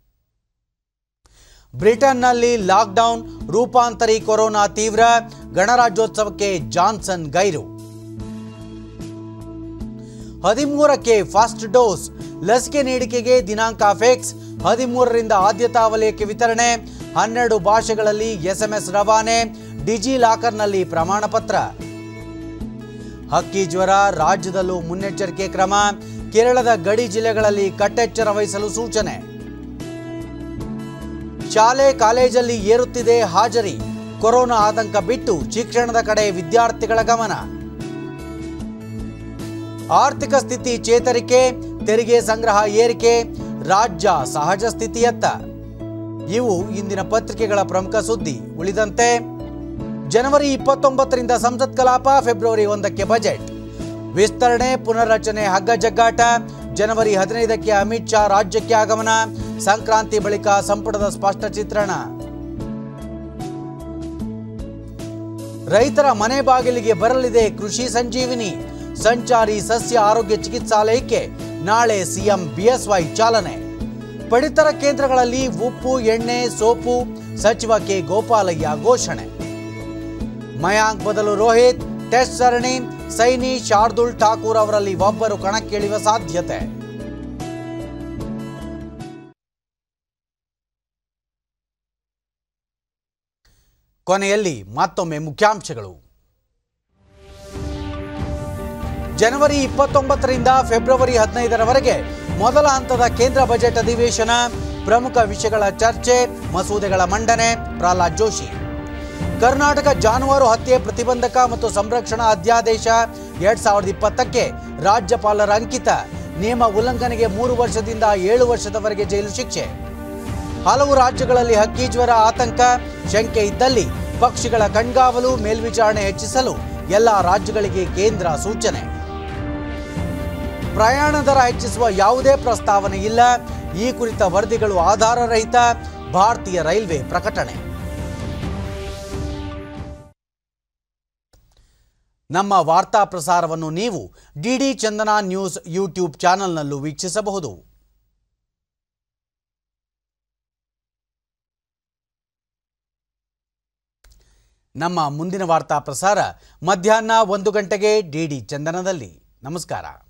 ಬ್ರಿಟನ್ನಲ್ಲಿ ಲಾಕ್ಡೌನ್ ರೂಪಾಂತರಿ ಕೊರೋನಾ ತೀವ್ರ ಗಣರಾಜ್ಯೋತ್ಸವಕ್ಕೆ ಜಾನ್ಸನ್ ಗೈರು ಹದಿಮೂರಕ್ಕೆ ಫಸ್ಟ್ ಡೋಸ್ ಲಸಿಕೆ ನೀಡಿಕೆಗೆ ದಿನಾಂಕ ಫಿಕ್ಸ್ ಹದಿಮೂರರಿಂದ ಆದ್ಯತಾ ವಲಯಕ್ಕೆ ವಿತರಣೆ ಹನ್ನೆರಡು ಭಾಷೆಗಳಲ್ಲಿ ಎಸ್ಎಂಎಸ್ ರವಾನೆ ಡಿಜಿ ಲಾಕರ್ನಲ್ಲಿ ಪ್ರಮಾಣ ಪತ್ರ ಹಕ್ಕಿ ಜ್ವರ ರಾಜ್ಯದಲ್ಲೂ ಮುನ್ನೆಚ್ಚರಿಕೆ ಕ್ರಮ ಕೇರಳದ ಗಡಿ ಜಿಲ್ಲೆಗಳಲ್ಲಿ ಕಟ್ಟೆಚ್ಚರ ವಹಿಸಲು ಸೂಚನೆ ಶಾಲೆ ಕಾಲೇಜಲ್ಲಿ ಏರುತ್ತಿದೆ ಹಾಜರಿ ಕೊರೋನಾ ಆತಂಕ ಬಿಟ್ಟು ಶಿಕ್ಷಣದ ಕಡೆ ವಿದ್ಯಾರ್ಥಿಗಳ ಗಮನ ಆರ್ಥಿಕ ಸ್ಥಿತಿ ಚೇತರಿಕೆ ತೆರಿಗೆ ಸಂಗ್ರಹ ಏರಿಕೆ ರಾಜ್ಯ ಸಹಜ ಸ್ಥಿತಿಯತ್ತ ಇವು ಇಂದಿನ ಪತ್ರಿಕೆಗಳ ಪ್ರಮುಖ ಸುದ್ದಿ ಉಳಿದಂತೆ ಜನವರಿ ಇಪ್ಪತ್ತೊಂಬತ್ತರಿಂದ ಸಂಸತ್ ಕಲಾಪ ಫೆಬ್ರವರಿ ಒಂದಕ್ಕೆ ಬಜೆಟ್ ವಿಸ್ತರಣೆ ಪುನರ್ರಚನೆ ಹಗ್ಗ ಜಗ್ಗಾಟ ಜನವರಿ ಹದಿನೈದಕ್ಕೆ ಅಮಿತ್ ಶಾ ರಾಜ್ಯಕ್ಕೆ ಆಗಮನ ಸಂಕ್ರಾಂತಿ ಬಳಿಕ ಸಂಪುಟದ ಸ್ಪಷ್ಟ ಚಿತ್ರಣ ರೈತರ ಮನೆ ಬಾಗಿಲಿಗೆ ಬರಲಿದೆ ಕೃಷಿ ಸಂಜೀವಿನಿ ಸಂಚಾರಿ ಸಸ್ಯ ಆರೋಗ್ಯ ಚಿಕಿತ್ಸಾಲಯಕ್ಕೆ ನಾಳೆ ಸಿಎಂ ಬಿಎಸ್ವೈ ಚಾಲನೆ ಪಡಿತರ ಕೇಂದ್ರಗಳಲ್ಲಿ ಉಪ್ಪು ಎಣ್ಣೆ ಸೋಪು ಸಚಿವ ಕೆ ಗೋಪಾಲಯ್ಯ ಘೋಷಣೆ ಮಯಾಂಕ್ ಬದಲು ರೋಹಿತ್ ಟೆಸ್ಟ್ ಸರಣಿ ಸೈನಿ ಶಾರ್ದುಲ್ ಠಾಕೂರ್ ಅವರಲ್ಲಿ ಒಬ್ಬರು ಕಣಕ್ಕಿಳಿಯುವ ಸಾಧ್ಯತೆ ಕೊನೆಯಲ್ಲಿ ಮತ್ತೊಮ್ಮೆ ಮುಖ್ಯಾಂಶಗಳು ಜನವರಿ ಇಪ್ಪತ್ತೊಂಬತ್ತರಿಂದ ಫೆಬ್ರವರಿ ಹದಿನೈದರವರೆಗೆ ಮೊದಲ ಹಂತದ ಕೇಂದ್ರ ಬಜೆಟ್ ಅಧಿವೇಶನ ಪ್ರಮುಖ ವಿಷಯಗಳ ಚರ್ಚೆ ಮಸೂದೆಗಳ ಮಂಡನೆ ಪ್ರಹ್ಲಾದ್ ಜೋಶಿ ಕರ್ನಾಟಕ ಜಾನುವಾರು ಹತ್ಯೆ ಪ್ರತಿಬಂಧಕ ಮತ್ತು ಸಂರಕ್ಷಣಾ ಅಧ್ಯಾದೇಶ ಎರಡ್ ಸಾವಿರದ ಇಪ್ಪತ್ತಕ್ಕೆ ರಾಜ್ಯಪಾಲರ ಅಂಕಿತ ನಿಯಮ ಉಲ್ಲಂಘನೆಗೆ ಮೂರು ವರ್ಷದಿಂದ ಏಳು ವರ್ಷದವರೆಗೆ ಜೈಲು ಶಿಕ್ಷೆ ಹಲವು ರಾಜ್ಯಗಳಲ್ಲಿ ಹಕ್ಕಿ ಜ್ವರ ಆತಂಕ ಶಂಕೆ ಇದ್ದಲ್ಲಿ ಪಕ್ಷಿಗಳ ಕಣ್ಗಾವಲು ಮೇಲ್ವಿಚಾರಣೆ ಹೆಚ್ಚಿಸಲು ಎಲ್ಲ ರಾಜ್ಯಗಳಿಗೆ ಕೇಂದ್ರ ಸೂಚನೆ ಪ್ರಯಾಣ ದರ ಹೆಚ್ಚಿಸುವ ಯಾವುದೇ ಪ್ರಸ್ತಾವನೆ ಇಲ್ಲ ಈ ಕುರಿತ ವರದಿಗಳು ಆಧಾರರಹಿತ ಭಾರತೀಯ ರೈಲ್ವೆ ಪ್ರಕಟಣೆ ನಮ್ಮ ವಾರ್ತಾ ಪ್ರಸಾರವನ್ನು ನೀವು ಡಿಡಿ ಚಂದನ ನ್ಯೂಸ್ ಯೂಟ್ಯೂಬ್ ಚಾನೆಲ್ನಲ್ಲೂ ವೀಕ್ಷಿಸಬಹುದು ನಮ್ಮ ಮುಂದಿನ ವಾರ್ತಾ ಪ್ರಸಾರ ಮಧ್ಯಾಹ್ನ ಒಂದು ಗಂಟೆಗೆ ಡಿಡಿ ಚಂದನದಲ್ಲಿ ನಮಸ್ಕಾರ